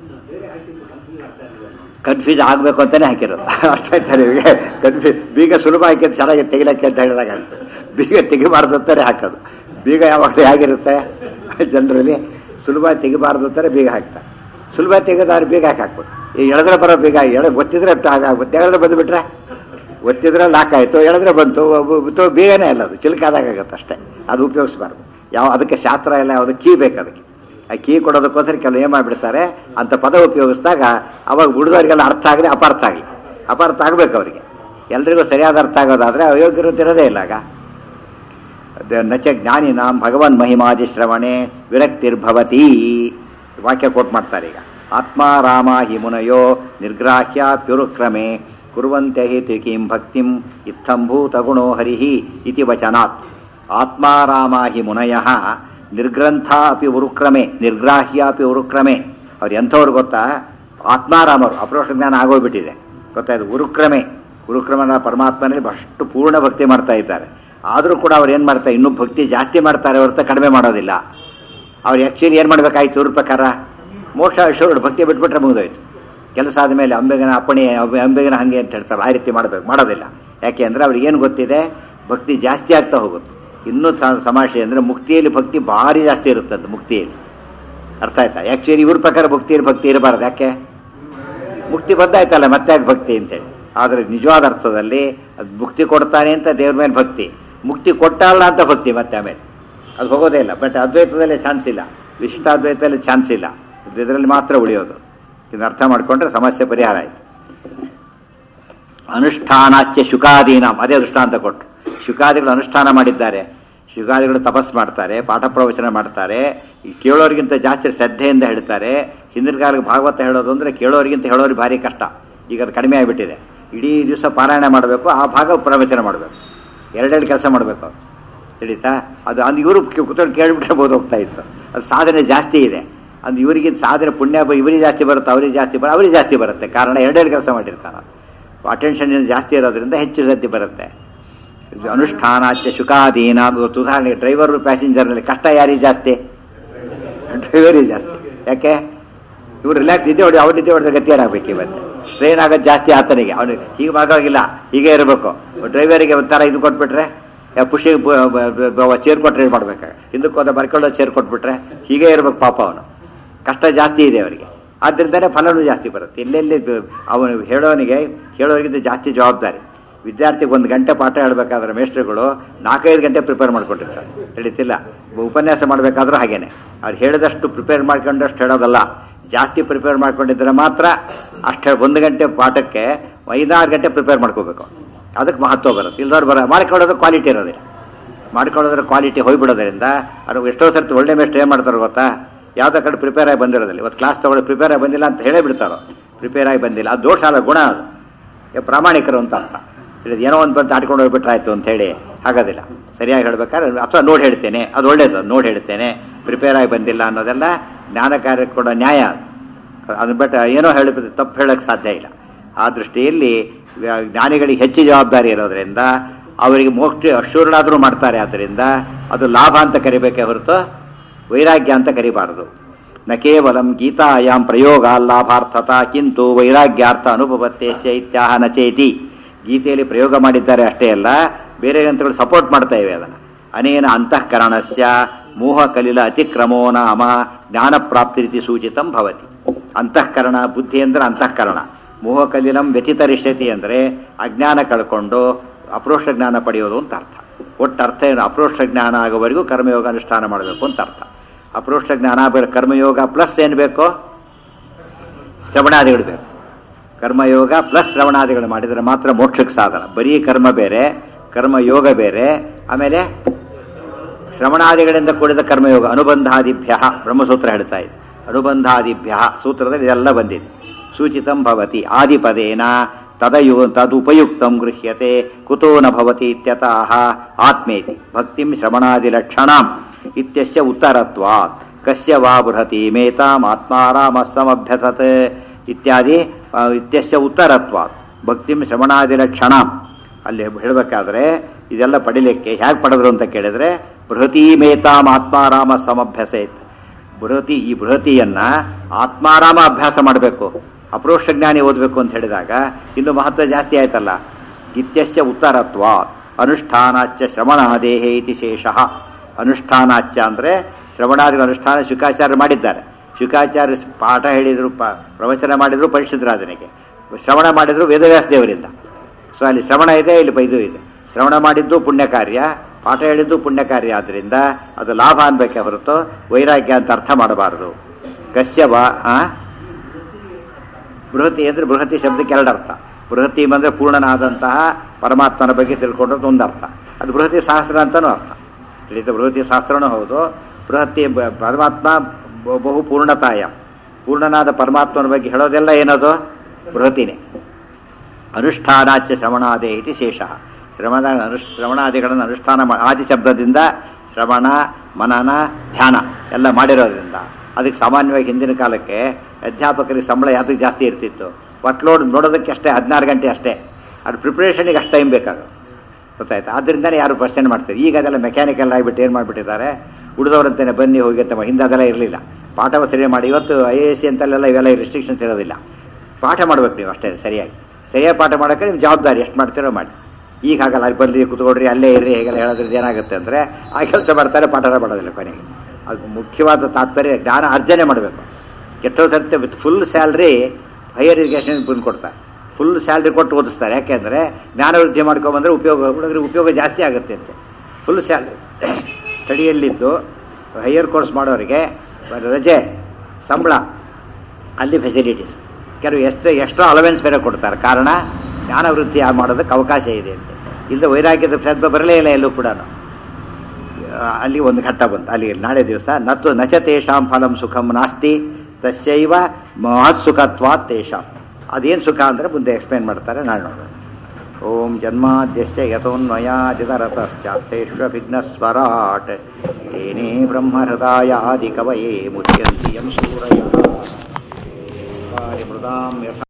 ಕನ್ಫ್ಯೂಸ್ ಆಗಬೇಕು ಅಂತಲೇ ಹಾಕಿರೋದು ಅರ್ಥ ಆಯ್ತಾ ನಿಮಗೆ ಕನ್ಫ್ಯೂಸ್ ಬೀಗ ಸುಲಭ ಹಾಕಿದ್ದು ಚೆನ್ನಾಗಿ ತೆಗಿಲಕ್ಕೆ ಅಂತ ಹೇಳಿದಾಗ ಆಗ್ತದೆ ಬೀಗ ತೆಗಿಬಾರ್ದು ಅಂತಾನೆ ಹಾಕೋದು ಬೀಗ ಯಾವಾಗಲೂ ಹೇಗಿರುತ್ತೆ ಜನರಲ್ಲಿ ಸುಲಭ ತೆಗಿಬಾರ್ದು ಅಂತಾರೆ ಬೀಗ ಹಾಕ್ತಾರೆ ಸುಲಭ ತೆಗೆದಾದ್ರೆ ಬೀಗ ಹಾಕಿ ಹಾಕ್ಬೋದು ಈ ಎಳೆದ್ರೆ ಬರೋ ಬೀಗ ಎಳೆ ಒತ್ತಿದ್ರೆ ಆಗುತ್ತೆ ಎಳೆದ್ರೆ ಬಂದುಬಿಟ್ರೆ ಒತ್ತಿದ್ರೆ ಲಾಕ್ ಆಯಿತು ಎಳೆದ್ರೆ ಬಂತು ಬಂತು ಬೀಗನೇ ಅಲ್ಲ ಅದು ಚಿಲ್ಕಾದಾಗ ಆಗುತ್ತೆ ಅಷ್ಟೇ ಅದು ಉಪಯೋಗಿಸ್ಬಾರ್ದು ಯಾವ ಅದಕ್ಕೆ ಶಾಸ್ತ್ರ ಎಲ್ಲ ಯಾವುದು ಕೀ ಬೇಕು ಅದಕ್ಕೆ ಆ ಕೀ ಕೊಡೋದಕ್ಕೋಸ್ಕರ ಕೆಲವು ಏನು ಮಾಡಿಬಿಡ್ತಾರೆ ಅಂತ ಪದ ಉಪಯೋಗಿಸಿದಾಗ ಅವಾಗ ಹುಡುಗರಿಗೆಲ್ಲ ಅರ್ಥ ಆಗಲಿ ಅಪಾರ್ಥ ಆಗಲಿ ಅಪಾರ್ಥ ಆಗಬೇಕು ಅವರಿಗೆ ಎಲ್ರಿಗೂ ಸರಿಯಾದ ಅರ್ಥ ಆಗೋದಾದರೆ ಅಯೋಗ್ಯರು ತಿರೋದೇ ಇಲ್ಲ ಆಗ ಅದ- ನಚ ಜ್ಞಾನಿನಾಂ ಭಗವನ್ ಮಹಿಮಾದಿ ಶ್ರವಣೆ ವಿರಕ್ತಿರ್ಭವತಿ ವಾಕ್ಯ ಕೋಟ್ ಮಾಡ್ತಾರೆ ಈಗ ಆತ್ಮಾರಾಮ ಹಿ ಮುನಯೋ ನಿರ್ಗ್ರಾಹ್ಯಾಪ್ಯುರುಕ್ರಮೆ ಕುರುವಂತೆ ಹಿ ಕಿಂ ಭಕ್ತಿಂ ಇತ್ತಂಭೂತ ಗುಣೋ ಹರಿಹಿ ಇತಿ ವಚನಾತ್ ಆತ್ಮಾರಾಮ ಹಿ ಮುನಯ ನಿರ್ಗ್ರಂಥ ಅಪಿ ಉರುಕ್ರಮೆ ನಿರ್ಗ್ರಾಹ್ಯ ಅಪಿ ಉರುಕ್ರಮೆ ಅವ್ರು ಎಂಥವ್ರು ಗೊತ್ತಾ ಆತ್ಮಾರಾಮರು ಅಪ್ರೋಷ ಜ್ಞಾನ ಆಗೋಗ್ಬಿಟ್ಟಿದೆ ಗೊತ್ತಾಯ್ತು ಉರುಕ್ರಮೆ ಉರುಕ್ರಮನ ಪರಮಾತ್ಮನಲ್ಲಿ ಅಷ್ಟು ಪೂರ್ಣ ಭಕ್ತಿ ಮಾಡ್ತಾ ಇದ್ದಾರೆ ಆದರೂ ಕೂಡ ಅವ್ರು ಏನು ಮಾಡ್ತಾರೆ ಇನ್ನೂ ಭಕ್ತಿ ಜಾಸ್ತಿ ಮಾಡ್ತಾರೆ ಹೊರತು ಕಡಿಮೆ ಮಾಡೋದಿಲ್ಲ ಅವ್ರು ಆ್ಯಕ್ಚುಲಿ ಏನು ಮಾಡಬೇಕಾಯ್ತು ಇವ್ರ ಪ್ರಕಾರ ಮೋಕ್ಷ ಅಶೋರ್ಡ್ ಭಕ್ತಿ ಬಿಟ್ಬಿಟ್ರೆ ಮುಗಿದೋಯ್ತು ಕೆಲಸ ಆದಮೇಲೆ ಅಂಬೆಗನ ಅಪ್ಪಣೆ ಅಂಬೆ- ಅಂಬೆಗನ ಹಂಗೆ ಅಂತ ಹೇಳ್ತಾರೆ ಆ ರೀತಿ ಮಾಡಬೇಕು ಮಾಡೋದಿಲ್ಲ ಯಾಕೆ ಅಂದರೆ ಅವ್ರಿಗೆ ಏನು ಗೊತ್ತಿದೆ ಭಕ್ತಿ ಜಾಸ್ತಿ ಆಗ್ತಾ ಹೋಗುತ್ತೆ ಇನ್ನೂ ಸ- ಸಮಾಷೆ ಅಂದರೆ ಮುಕ್ತಿಯಲ್ಲಿ ಭಕ್ತಿ ಭಾರಿ ಜಾಸ್ತಿ ಇರುತ್ತಂತೆ ಮುಕ್ತಿಯಲ್ಲಿ ಅರ್ಥ ಆಯ್ತಾ ಆ್ಯಕ್ಚುಲಿ ಇವ್ರ ಪ್ರಕಾರ ಭಕ್ತಿಯಲ್ಲಿ ಭಕ್ತಿ ಇರಬಾರ್ದು ಯಾಕೆ ಮುಕ್ತಿ ಬಂದಾಯ್ತಲ್ಲ ಮತ್ತೆ ಯಾಕೆ ಭಕ್ತಿ ಅಂತೇಳಿ ಆದರೆ ನಿಜವಾದ ಅರ್ಥದಲ್ಲಿ ಅದು ಮುಕ್ತಿ ಕೊಡ್ತಾನೆ ಅಂತ ದೇವ್ರ ಮೇಲೆ ಭಕ್ತಿ ಮುಕ್ತಿ ಕೊಟ್ಟಲ್ಲ ಅಂತ ಭಕ್ತಿ ಮತ್ತೆ ಆಮೇಲೆ ಅದು ಹೋಗೋದೇ ಇಲ್ಲ ಬಟ್ ಅದ್ವೈತದಲ್ಲಿ ಚಾನ್ಸ್ ಇಲ್ಲ ವಿಶಿಷ್ಟಾದ್ವೈತದಲ್ಲಿ ಚಾನ್ಸ್ ಇಲ್ಲ ಇದರಲ್ಲಿ ಮಾತ್ರ ಉಳಿಯೋದು ಇದನ್ನ ಅರ್ಥ ಮಾಡಿಕೊಂಡ್ರೆ ಸಮಸ್ಯೆ ಪರಿಹಾರ ಆಯಿತು ಅನುಷ್ಠಾನಾಚ್ಯ ಶುಕಾದೀನಾಂ ಅದೇ ದೃಷ್ಟಾಂತ ಕೊಟ್ಟು ಶುಕಾದಿಗಳು ಅನುಷ್ಠಾನ ಮಾಡಿದ್ದಾರೆ ಶುಕಾದಿಗಳು ತಪಸ್ ಮಾಡ್ತಾರೆ ಪಾಠ ಪ್ರವಚನ ಮಾಡ್ತಾರೆ ಈ ಕೇಳೋರಿಗಿಂತ ಜಾಸ್ತಿ ಶ್ರದ್ಧೆಯಿಂದ ಹೇಳ್ತಾರೆ ಹಿಂದಿನ ಕಾಲಕ್ಕೆ ಭಾಗವತ ಹೇಳೋದು ಅಂದರೆ ಕೇಳೋರಿಗಿಂತ ಹೇಳೋರಿಗೆ ಭಾರಿ ಕಷ್ಟ ಈಗ ಅದು ಕಡಿಮೆ ಆಗಿಬಿಟ್ಟಿದೆ ಇಡೀ ದಿವಸ ಪಾರಾಯಣ ಮಾಡಬೇಕು ಆ ಭಾಗ ಪ್ರವಚನ ಮಾಡಬೇಕು ಎರಡೆರಡು ಕೆಲಸ ಮಾಡಬೇಕು ಅವ್ರು ತಿಳಿತಾ ಅದು ಅಂದು ಇವರು ಕೂತ್ಕೊಂಡು ಕೇಳಿಬಿಟ್ರೆ ಬೋದು ಹೋಗ್ತಾ ಇತ್ತು ಅದು ಸಾಧನೆ ಜಾಸ್ತಿ ಇದೆ ಅದು ಇವರಿಗಿಂತ ಸಾಧನೆ ಪುಣ್ಯ ಬ- ಇವರಿಗೆ ಜಾಸ್ತಿ ಬರುತ್ತೆ ಅವರಿಗೆ ಜಾಸ್ತಿ ಬರುತ್ತೆ ಅವರಿಗೆ ಜಾಸ್ತಿ ಬರುತ್ತೆ ಕಾರಣ ಎರಡೆರಡು ಕೆಲಸ ಮಾಡಿರ್ತಾನೆ ಅಟೆನ್ಷನ್ ಜಾಸ್ತಿ ಇರೋದ್ರಿಂದ ಹೆಚ್ಚು ಸತಿ ಬರುತ್ತೆ ಇದು ಅನುಷ್ಠಾನಾಚ್ಯ ಶುಕಾಧೀನ ಇವತ್ತು ಉದಾಹರಣೆಗೆ ಡ್ರೈವರು ಪ್ಯಾಸೆಂಜರ್ನಲ್ಲಿ ಕಷ್ಟ ಯಾರಿಗೆ ಜಾಸ್ತಿ ಡ್ರೈವರಿಗೆ ಜಾಸ್ತಿ ಯಾಕೆ ಇವ್ರು ರಿಲ್ಯಾಕ್ಸ್ ನಿದ್ದೆ ಹೊಡಿ ಅವ್ರು ನಿದ್ದೆ ಹೊಡೆದ್ರೆ ಗತಿ ಏನಾಗಬೇಕು ಇವತ್ತು ಟ್ರೈನ್ ಆಗೋದು ಜಾಸ್ತಿ ಆತನಿಗೆ ಅವನು ಹೀಗೆ ಆಗೋಗಿಲ್ಲ ಹೀಗೆ ಇರಬೇಕು ಡ್ರೈವರಿಗೆ ಒಂಥರ ಇದು ಕೊಟ್ಬಿಟ್ರೆ ಪುಷಿ ಚೇರ್ ಕೊಟ್ಟರೆ ಮಾಡ್ಬೇಕು ಹಿಂದಕ್ಕೆ ಹೋದ ಬರ್ಕೊಳ್ಳೋ ಚೇರ್ ಕೊಟ್ಬಿಟ್ರೆ ಹೀಗೆ ಇರ್ಬೇಕು ಪಾಪ ಅವನು ಕಷ್ಟ ಜಾಸ್ತಿ ಇದೆ ಅವರಿಗೆ ಆದ್ದರಿಂದನೇ ಫಲನೂ ಜಾಸ್ತಿ ಬರುತ್ತೆ ಎಲ್ಲೆಲ್ಲಿ ಬ- ಅವನು ಹೇಳೋನಿಗೆ ಹೇಳೋರಿಗಿಂತ ಜಾಸ್ತಿ ಜವಾಬ್ದಾರಿ ವಿದ್ಯಾರ್ಥಿಗೆ ಒಂದು ಗಂಟೆ ಪಾಠ ಹೇಳ್ಬೇಕಾದ್ರೆ ಮೇಸ್ಟ್ರುಗಳು ನಾಲ್ಕೈದು ಗಂಟೆ ಪ್ರಿಪೇರ್ ಮಾಡ್ಕೊಂಡಿರ್ತಾರೆ ತಿಳಿತಿಲ್ಲ ಉಪನ್ಯಾಸ ಮಾಡಬೇಕಾದ್ರೂ ಹಾಗೇನೆ ಅವ್ರು ಹೇಳಿದಷ್ಟು ಪ್ರಿಪೇರ್ ಮಾಡ್ಕೊಂಡಷ್ಟು ಹೇಳೋದಲ್ಲ ಜಾಸ್ತಿ ಪ್ರಿಪೇರ್ ಮಾಡ್ಕೊಂಡಿದ್ರೆ ಮಾತ್ರ ಅಷ್ಟು ಒಂದು ಗಂಟೆ ಪಾಠಕ್ಕೆ ಐದಾರು ಗಂಟೆ ಪ್ರಿಪೇರ್ ಮಾಡ್ಕೋಬೇಕು ಅದಕ್ಕೆ ಮಹತ್ವ ಬರುತ್ತೆ ಇಲ್ದವ್ರು ಬರ ಮಾಡ್ಕೊಳ್ಳೋದು ಕ್ವಾಲಿಟಿ ಇರೋದಿಲ್ಲ ಮಾಡ್ಕೊಳ್ಳೋದ್ರ ಕ್ವಾಲಿಟಿ ಹೋಗ್ಬಿಡೋದ್ರಿಂದ ಅದು ಎಷ್ಟೋ ಸರ್ತಿ ಒಳ್ಳೆ ಮೇಸ್ಟ್ ಏನು ಮಾಡ್ತಾರೆ ಗೊತ್ತಾ ಯಾವುದೋ ಕಡೆ ಪ್ರಿಪೇರ್ ಆಗಿ ಬಂದಿರೋದಿಲ್ಲ ಇವತ್ತು ಕ್ಲಾಸ್ ತಗೊಳ್ಳಿ ಪ್ರಿಪೇರ್ ಆಗಿ ಬಂದಿಲ್ಲ ಅಂತ ಹೇಳೇ ಬಿಡ್ತಾರೋ ಪ್ರಿಪೇರ್ ಆಗಿ ಬಂದಿಲ್ಲ ಅದು ದೋಷ ಅಲ್ಲ ಗುಣ ಅದು ಏ, ಪ್ರಾಮಾಣಿಕರು ಅಂತ ಅರ್ಥ ತಿಳಿದು ಏನೋ ಒಂದು ಬಂದು ಆಡ್ಕೊಂಡು ಹೋಗ್ಬಿಟ್ರಾಯ್ತು ಅಂತ ಹೇಳಿ ಆಗೋದಿಲ್ಲ ಸರಿಯಾಗಿ ಹೇಳ್ಬೇಕಾದ್ರೆ ಅಥವಾ ನೋಡಿ ಹೇಳ್ತೇನೆ ಅದು ಒಳ್ಳೇದು ಅದು ನೋಡಿ ಹೇಳ್ತೇನೆ ಪ್ರಿಪೇರ್ ಆಗಿ ಬಂದಿಲ್ಲ ಅನ್ನೋದೆಲ್ಲ ಜ್ಞಾನ ಕಾರ್ಯಕ್ಕೆ ಕೊಡೋ ನ್ಯಾಯ ಅದು ಅದು ಬಿಟ್ಟು ಏನೋ ಹೇಳಿ ತಪ್ಪು ಹೇಳೋಕ್ಕೆ ಸಾಧ್ಯ ಇಲ್ಲ ಆ ದೃಷ್ಟಿಯಲ್ಲಿ ವ್ಯ- ಜ್ಞಾನಿಗಳಿಗೆ ಹೆಚ್ಚು ಜವಾಬ್ದಾರಿ ಇರೋದ್ರಿಂದ ಅವರಿಗೆ ಮೋಕ್ಷ ಅಶೂರ್ಣಾದರೂ ಮಾಡ್ತಾರೆ ಆದ್ದರಿಂದ ಅದು ಲಾಭ ಅಂತ ಕರಿಬೇಕೇ ಹೊರತು ವೈರಾಗ್ಯ ಅಂತ ಕರಿಬಾರದು ನ ಕೇವಲಂ ಗೀತಾಯಾಮ್ ಪ್ರಯೋಗ ಲಾಭಾರ್ಥತ ಕಿಂತು ವೈರಾಗ್ಯಾರ್ಥ ಅನುಭವತ್ತೇಶ್ಚ ಇತ್ಯಾಹ ನ ಚೇತಿ ಗೀತೆಯಲ್ಲಿ ಪ್ರಯೋಗ ಮಾಡಿದ್ದಾರೆ ಅಷ್ಟೇ ಅಲ್ಲ ಬೇರೆ ಗ್ರಂಥಗಳು ಸಪೋರ್ಟ್ ಮಾಡ್ತಾ ಇವೆ ಅದನ್ನು ಅನೇನ ಅಂತಃಕರಣಸ್ಯ ಮೋಹ ಕಲಿಲ ಅತಿಕ್ರಮೋ ನಾಮ ಜ್ಞಾನ ಪ್ರಾಪ್ತಿ ರೀತಿ ಸೂಚಿತಂ ಭವತಿ ಅಂತಃಕರಣ ಬುದ್ಧಿ ಅಂದ್ರೆ ಅಂತಃಕರಣ ಮೋಹ ಕಲಿಲಂ ವ್ಯತಿತರಿಷ್ಯತಿ ಅಂದರೆ ಅಜ್ಞಾನ ಕಳ್ಕೊಂಡು ಅಪ್ರೋಷ್ಟ ಜ್ಞಾನ ಪಡೆಯೋದು ಅಂತ ಅರ್ಥ ಒಟ್ಟು ಅರ್ಥ ಏನು ಅಪ್ರೋಷ್ಟ ಜ್ಞಾನ ಆಗೋವರೆಗೂ ಕರ್ಮಯೋಗ ಅನುಷ್ಠಾನ ಮಾಡಬೇಕು ಅಂತ ಅರ್ಥ ಅಪ್ರೋಷ್ಟ ಜ್ಞಾನ ಬೇರೆ ಕರ್ಮಯೋಗ ಪ್ಲಸ್ ಏನು ಬೇಕು ಶ್ರವಣಾದಿಗಳು ಬೇಕು ಕರ್ಮಯೋಗ ಪ್ಲಸ್ ಶ್ರವಣಾದಿಗಳು ಮಾಡಿದರೆ ಮಾತ್ರ ಮೋಕ್ಷಕ್ಕೆ ಸಾಧನ ಬರೀ ಕರ್ಮ ಬೇರೆ ಕರ್ಮಯೋಗ ಬೇರೆ ಆಮೇಲೆ ಶ್ರವಣಾದಿಗಳಿಂದ ಕೂಡಿದ ಕರ್ಮಯೋಗ ಅನುಬಂಧಾದಿಭ್ಯ ಬ್ರಹ್ಮಸೂತ್ರ ಹೇಳ್ತಾ ಇದೆ ಅನುಬಂಧಾದಿಭ್ಯ ಸೂತ್ರದಲ್ಲಿ ಇದೆಲ್ಲ ಬಂದಿದೆ ಸೂಚಿತಂ ಭವತಿ ಆದಿಪದೇನ ತದಯು ತದುಪಯುಕ್ತಂ ಗೃಹ್ಯತೆ ಕುತೋ ನ ಭವತಿ ಇತ್ಯತಃ ಆತ್ಮೇತಿ ಭಕ್ತಿಂ ಶ್ರವಣಾದಿಲಕ್ಷಣಾಂ ಇತ್ಯಸ್ಯ ಉತ್ತರತ್ವಾತ್ ಕಸ್ಯ ವಾ ಬೃಹತಿ ಮೇತಾಂ ಆತ್ಮಾರಾಮ ಸಮಭ್ಯಸತ್ ಇತ್ಯಾದಿ ಆ, ಇತ್ಯಸ್ಯ ಉತ್ತರತ್ವಾತ್ ಭಕ್ತಿಂ ಶ್ರವಣಾದಿಲಕ್ಷಣಾಂ ಅಲ್ಲಿ ಹೇಳಬೇಕಾದ್ರೆ ಇದೆಲ್ಲ ಪಡಿಲಿಕ್ಕೆ ಹೇಗೆ ಪಡೆದ್ರು ಅಂತ ಕೇಳಿದ್ರೆ ಬೃಹತಿ ಮೇತಾಂ ಆತ್ಮಾರಾಮ ಸಮಭ್ಯಸೇತ್ ಬೃಹತಿ ಈ ಬೃಹತಿಯನ್ನ ಆತ್ಮಾರಾಮ ಅಭ್ಯಾಸ ಮಾಡಬೇಕು ಅಪರೋಕ್ಷ ಜ್ಞಾನಿ ಓದಬೇಕು ಅಂತ ಹೇಳಿದಾಗ ಇನ್ನು ಮಹತ್ವ ಜಾಸ್ತಿ ಆಯ್ತಲ್ಲ ಇತ್ಯಸ್ಯ ಉತ್ತರತ್ವ ಅನುಷ್ಠಾನಾಚ್ಯ ಶ್ರವಣಾದೇಹೇ ಇತಿ ಶೇಷಃ ಅನುಷ್ಠಾನಾಚ್ಯ ಅಂದರೆ ಶ್ರವಣಾದಿ ಅನುಷ್ಠಾನ ಶುಕಾಚಾರ್ಯ ಮಾಡಿದ್ದಾರೆ ಶುಕಾಚಾರ್ಯ ಪಾಠ ಹೇಳಿದ್ರು ಪ ಪ್ರವಚನ ಮಾಡಿದ್ರು ಪರಿಶುದ್ಧರಾಜನಿಗೆ ಶ್ರವಣ ಮಾಡಿದ್ರು ವೇದವ್ಯಾಸ ದೇವರಿಂದ ಸೊ ಅಲ್ಲಿ ಶ್ರವಣ ಇದೆ ಇಲ್ಲಿ ಇದು ಇದೆ ಶ್ರವಣ ಮಾಡಿದ್ದು ಪುಣ್ಯ ಕಾರ್ಯ ಪಾಠ ಹೇಳಿದ್ದು ಪುಣ್ಯ ಕಾರ್ಯ ಆದ್ದರಿಂದ ಅದು ಲಾಭ ಅನ್ಬೇಕೆ ಹೊರತು ವೈರಾಗ್ಯ ಅಂತ ಅರ್ಥ ಮಾಡಬಾರದು ಕಶ್ಯಪ ಆ ಬೃಹತಿ ಅಂದರೆ ಬೃಹತಿ ಶಬ್ದಕ್ಕೆ ಎರಡು ಅರ್ಥ ಬೃಹತಿ ಅಂದರೆ ಪೂರ್ಣನಾದಂತಹ ಪರಮಾತ್ಮನ ಬಗ್ಗೆ ತಿಳ್ಕೊಂಡದ್ದು ಒಂದು ಅರ್ಥ ಅದು ಬೃಹತಿ ಶಾಸ್ತ್ರ ಅಂತಲೂ ಅರ್ಥ ತಿಳಿತ ಬೃಹತಿ ಶಾಸ್ತ್ರನೂ ಹೌದು ಬೃಹತಿ ಬ- ಪರಮಾತ್ಮ ಬ- ಬಹು ಪೂರ್ಣತಾಯ ಪೂರ್ಣನಾದ ಪರಮಾತ್ಮನ ಬಗ್ಗೆ ಹೇಳೋದೆಲ್ಲ ಏನದು ಬೃಹತಿನೇ ಅನುಷ್ಠಾನಾಚ್ಯ ಶ್ರವಣಾದೇ ಇತಿ ಶೇಷ ಶ್ರವಣ ಅನು ಶ್ರವಣಾದಿಗಳನ್ನು ಅನುಷ್ಠಾನ ಮಾ- ಆದಿ ಶಬ್ದದಿಂದ ಶ್ರವಣ ಮನನ ಧ್ಯಾನ ಎಲ್ಲ ಮಾಡಿರೋದ್ರಿಂದ ಅದಕ್ಕೆ ಸಾಮಾನ್ಯವಾಗಿ ಹಿಂದಿನ ಕಾಲಕ್ಕೆ ಅಧ್ಯಾಪಕರಿಗೆ ಸಂಬಳ ಯಾತಕ್ಕೆ ಜಾಸ್ತಿ ಇರ್ತಿತ್ತು ವರ್ಕ್ಲೋಡ್ ನೋಡೋದಕ್ಕೆ ಅಷ್ಟೇ ಹದಿನಾರು ಗಂಟೆ ಅಷ್ಟೇ ಅದು ಪ್ರಿಪ್ರೇಷನಿಗೆ ಅಷ್ಟು ಟೈಮ್ ಬೇಕಾಗುತ್ತೆ ಗೊತ್ತಾಯ್ತು ಆದ್ದರಿಂದನೇ ಯಾರು ಕ್ವಶನ್ ಮಾಡ್ತಾರೆ ಈಗ ಅದೆಲ್ಲ ಮೆಕ್ಯಾನಿಕಲ್ ಆಗಿಬಿಟ್ಟು ಏನು ಮಾಡಿಬಿಟ್ಟಿದ್ದಾರೆ ಉಳಿದವರಂತೇನೆ ಬನ್ನಿ ಹೋಗಿ ಅಂತ ಹಿಂದೆ ಅದೆಲ್ಲ ಇರಲಿಲ್ಲ ಪಾಠವ ಸರಿ ಮಾಡಿ ಇವತ್ತು ಐ ಎ ಎಸ್ ಸಿ ಅಂತಲ್ಲೆಲ್ಲ ಇವೆಲ್ಲ ರಿಸ್ಟ್ರಿಕ್ಷನ್ಸ್ ಇರೋದಿಲ್ಲ ಪಾಠ ಮಾಡ್ಬೇಕು ನೀವು ಅಷ್ಟೇ ಸರಿಯಾಗಿ ಸರಿಯಾಗಿ ಪಾಠ ಮಾಡೋಕ್ಕೆ ನಿಮ್ಮ ಜವಾಬ್ದಾರಿ ಎಷ್ಟು ಮಾಡ್ತೀರೋ ಮಾಡಿ ಈಗ ಹಾಗಲ್ಲ ಅಲ್ಲಿ ಬರ್ರಿ ಕುತ್ಕೊಡ್ರಿ ಅಲ್ಲೇ ಇರ್ರಿ ಹೇಗೆಲ್ಲ ಹೇಳೋದ್ರಿಂದ ಏನಾಗುತ್ತೆ ಅಂದರೆ ಆ ಕೆಲಸ ಮಾಡ್ತಾರೆ ಪಾಠನ ಮಾಡೋದಿಲ್ಲ ಕೊನೆಗೆ ಅದು ಮುಖ್ಯವಾದ ತಾತ್ಪರ್ಯ ಜ್ಞಾನ ಅರ್ಜನೆ ಮಾಡಬೇಕು ಎಷ್ಟೋ ಸರ್ತಿ with full salary higher education ಬಂದು ಕೊಡ್ತಾರೆ ಫುಲ್ ಸ್ಯಾಲ್ರಿ ಕೊಟ್ಟು ಓದಿಸ್ತಾರೆ ಯಾಕೆಂದರೆ ಜ್ಞಾನ ವೃದ್ಧಿ ಮಾಡ್ಕೊಂಬಂದ್ರೆ ಉಪಯೋಗ ಹುಡುಗರಿಗೆ ಉಪಯೋಗ ಜಾಸ್ತಿ ಆಗುತ್ತೆ ಅಂತ ಫುಲ್ ಸ್ಯಾಲ್ರಿ ಸ್ಟಡಿಯಲ್ಲಿದ್ದು ಹೈಯರ್ ಕೋರ್ಸ್ ಮಾಡೋರಿಗೆ ರಜೆ ಸಂಬಳ ಅಲ್ಲಿ ಫೆಸಿಲಿಟೀಸ್ ಕೆಲವು ಎಷ್ಟು ಎಕ್ಸ್ಟ್ರಾ ಅಲವೆನ್ಸ್ ಬೇರೆ ಕೊಡ್ತಾರೆ ಕಾರಣ ಜ್ಞಾನ ವೃತ್ತಿ ಆ ಮಾಡೋದಕ್ಕೆ ಅವಕಾಶ ಇದೆ ಅಂತ ಇಲ್ಲದೆ ವೈರಾಗ್ಯದ ಪ್ರತಿಭೆ ಬರಲೇ ಇಲ್ಲ ಎಲ್ಲೂ ಕೂಡ ಅಲ್ಲಿ ಒಂದು ಘಟ್ಟ ಬಂತು ಅಲ್ಲಿ ನಾಳೆ ದಿವಸ ನತ್ತು ನಚ ತೇಷಾಂ ಫಲಂ ಸುಖಂ ನಾಸ್ತಿ ತಸ್ಯೈವ ಮಹತ್ ಸುಖತ್ವಾತ್ ತೇಷಾಂ ಅದೇನು ಸುಖ ಅಂದರೆ ಮುಂದೆ ಎಕ್ಸ್ಪ್ಲೇನ್ ಮಾಡ್ತಾರೆ ನಾಳೆ ನೋಡೋಣ ಓಂ ಜನ್ಮಾದ್ಯಸ್ಯ ಯಥೋನ್ಮಯಾದಿತರತಶ್ಚಾತ್ತೇಷ್ವಭಿಘ್ನಸ್ವರಾಟ್ ತೇನೇ ಬ್ರಹ್ಮಹೃದಾಯಾದಿ ಕವಯೇ ಮುಚ್ಯಂತಿ ಯಂ ಸೂರಯ ಮೃದಾಂ ಯಥ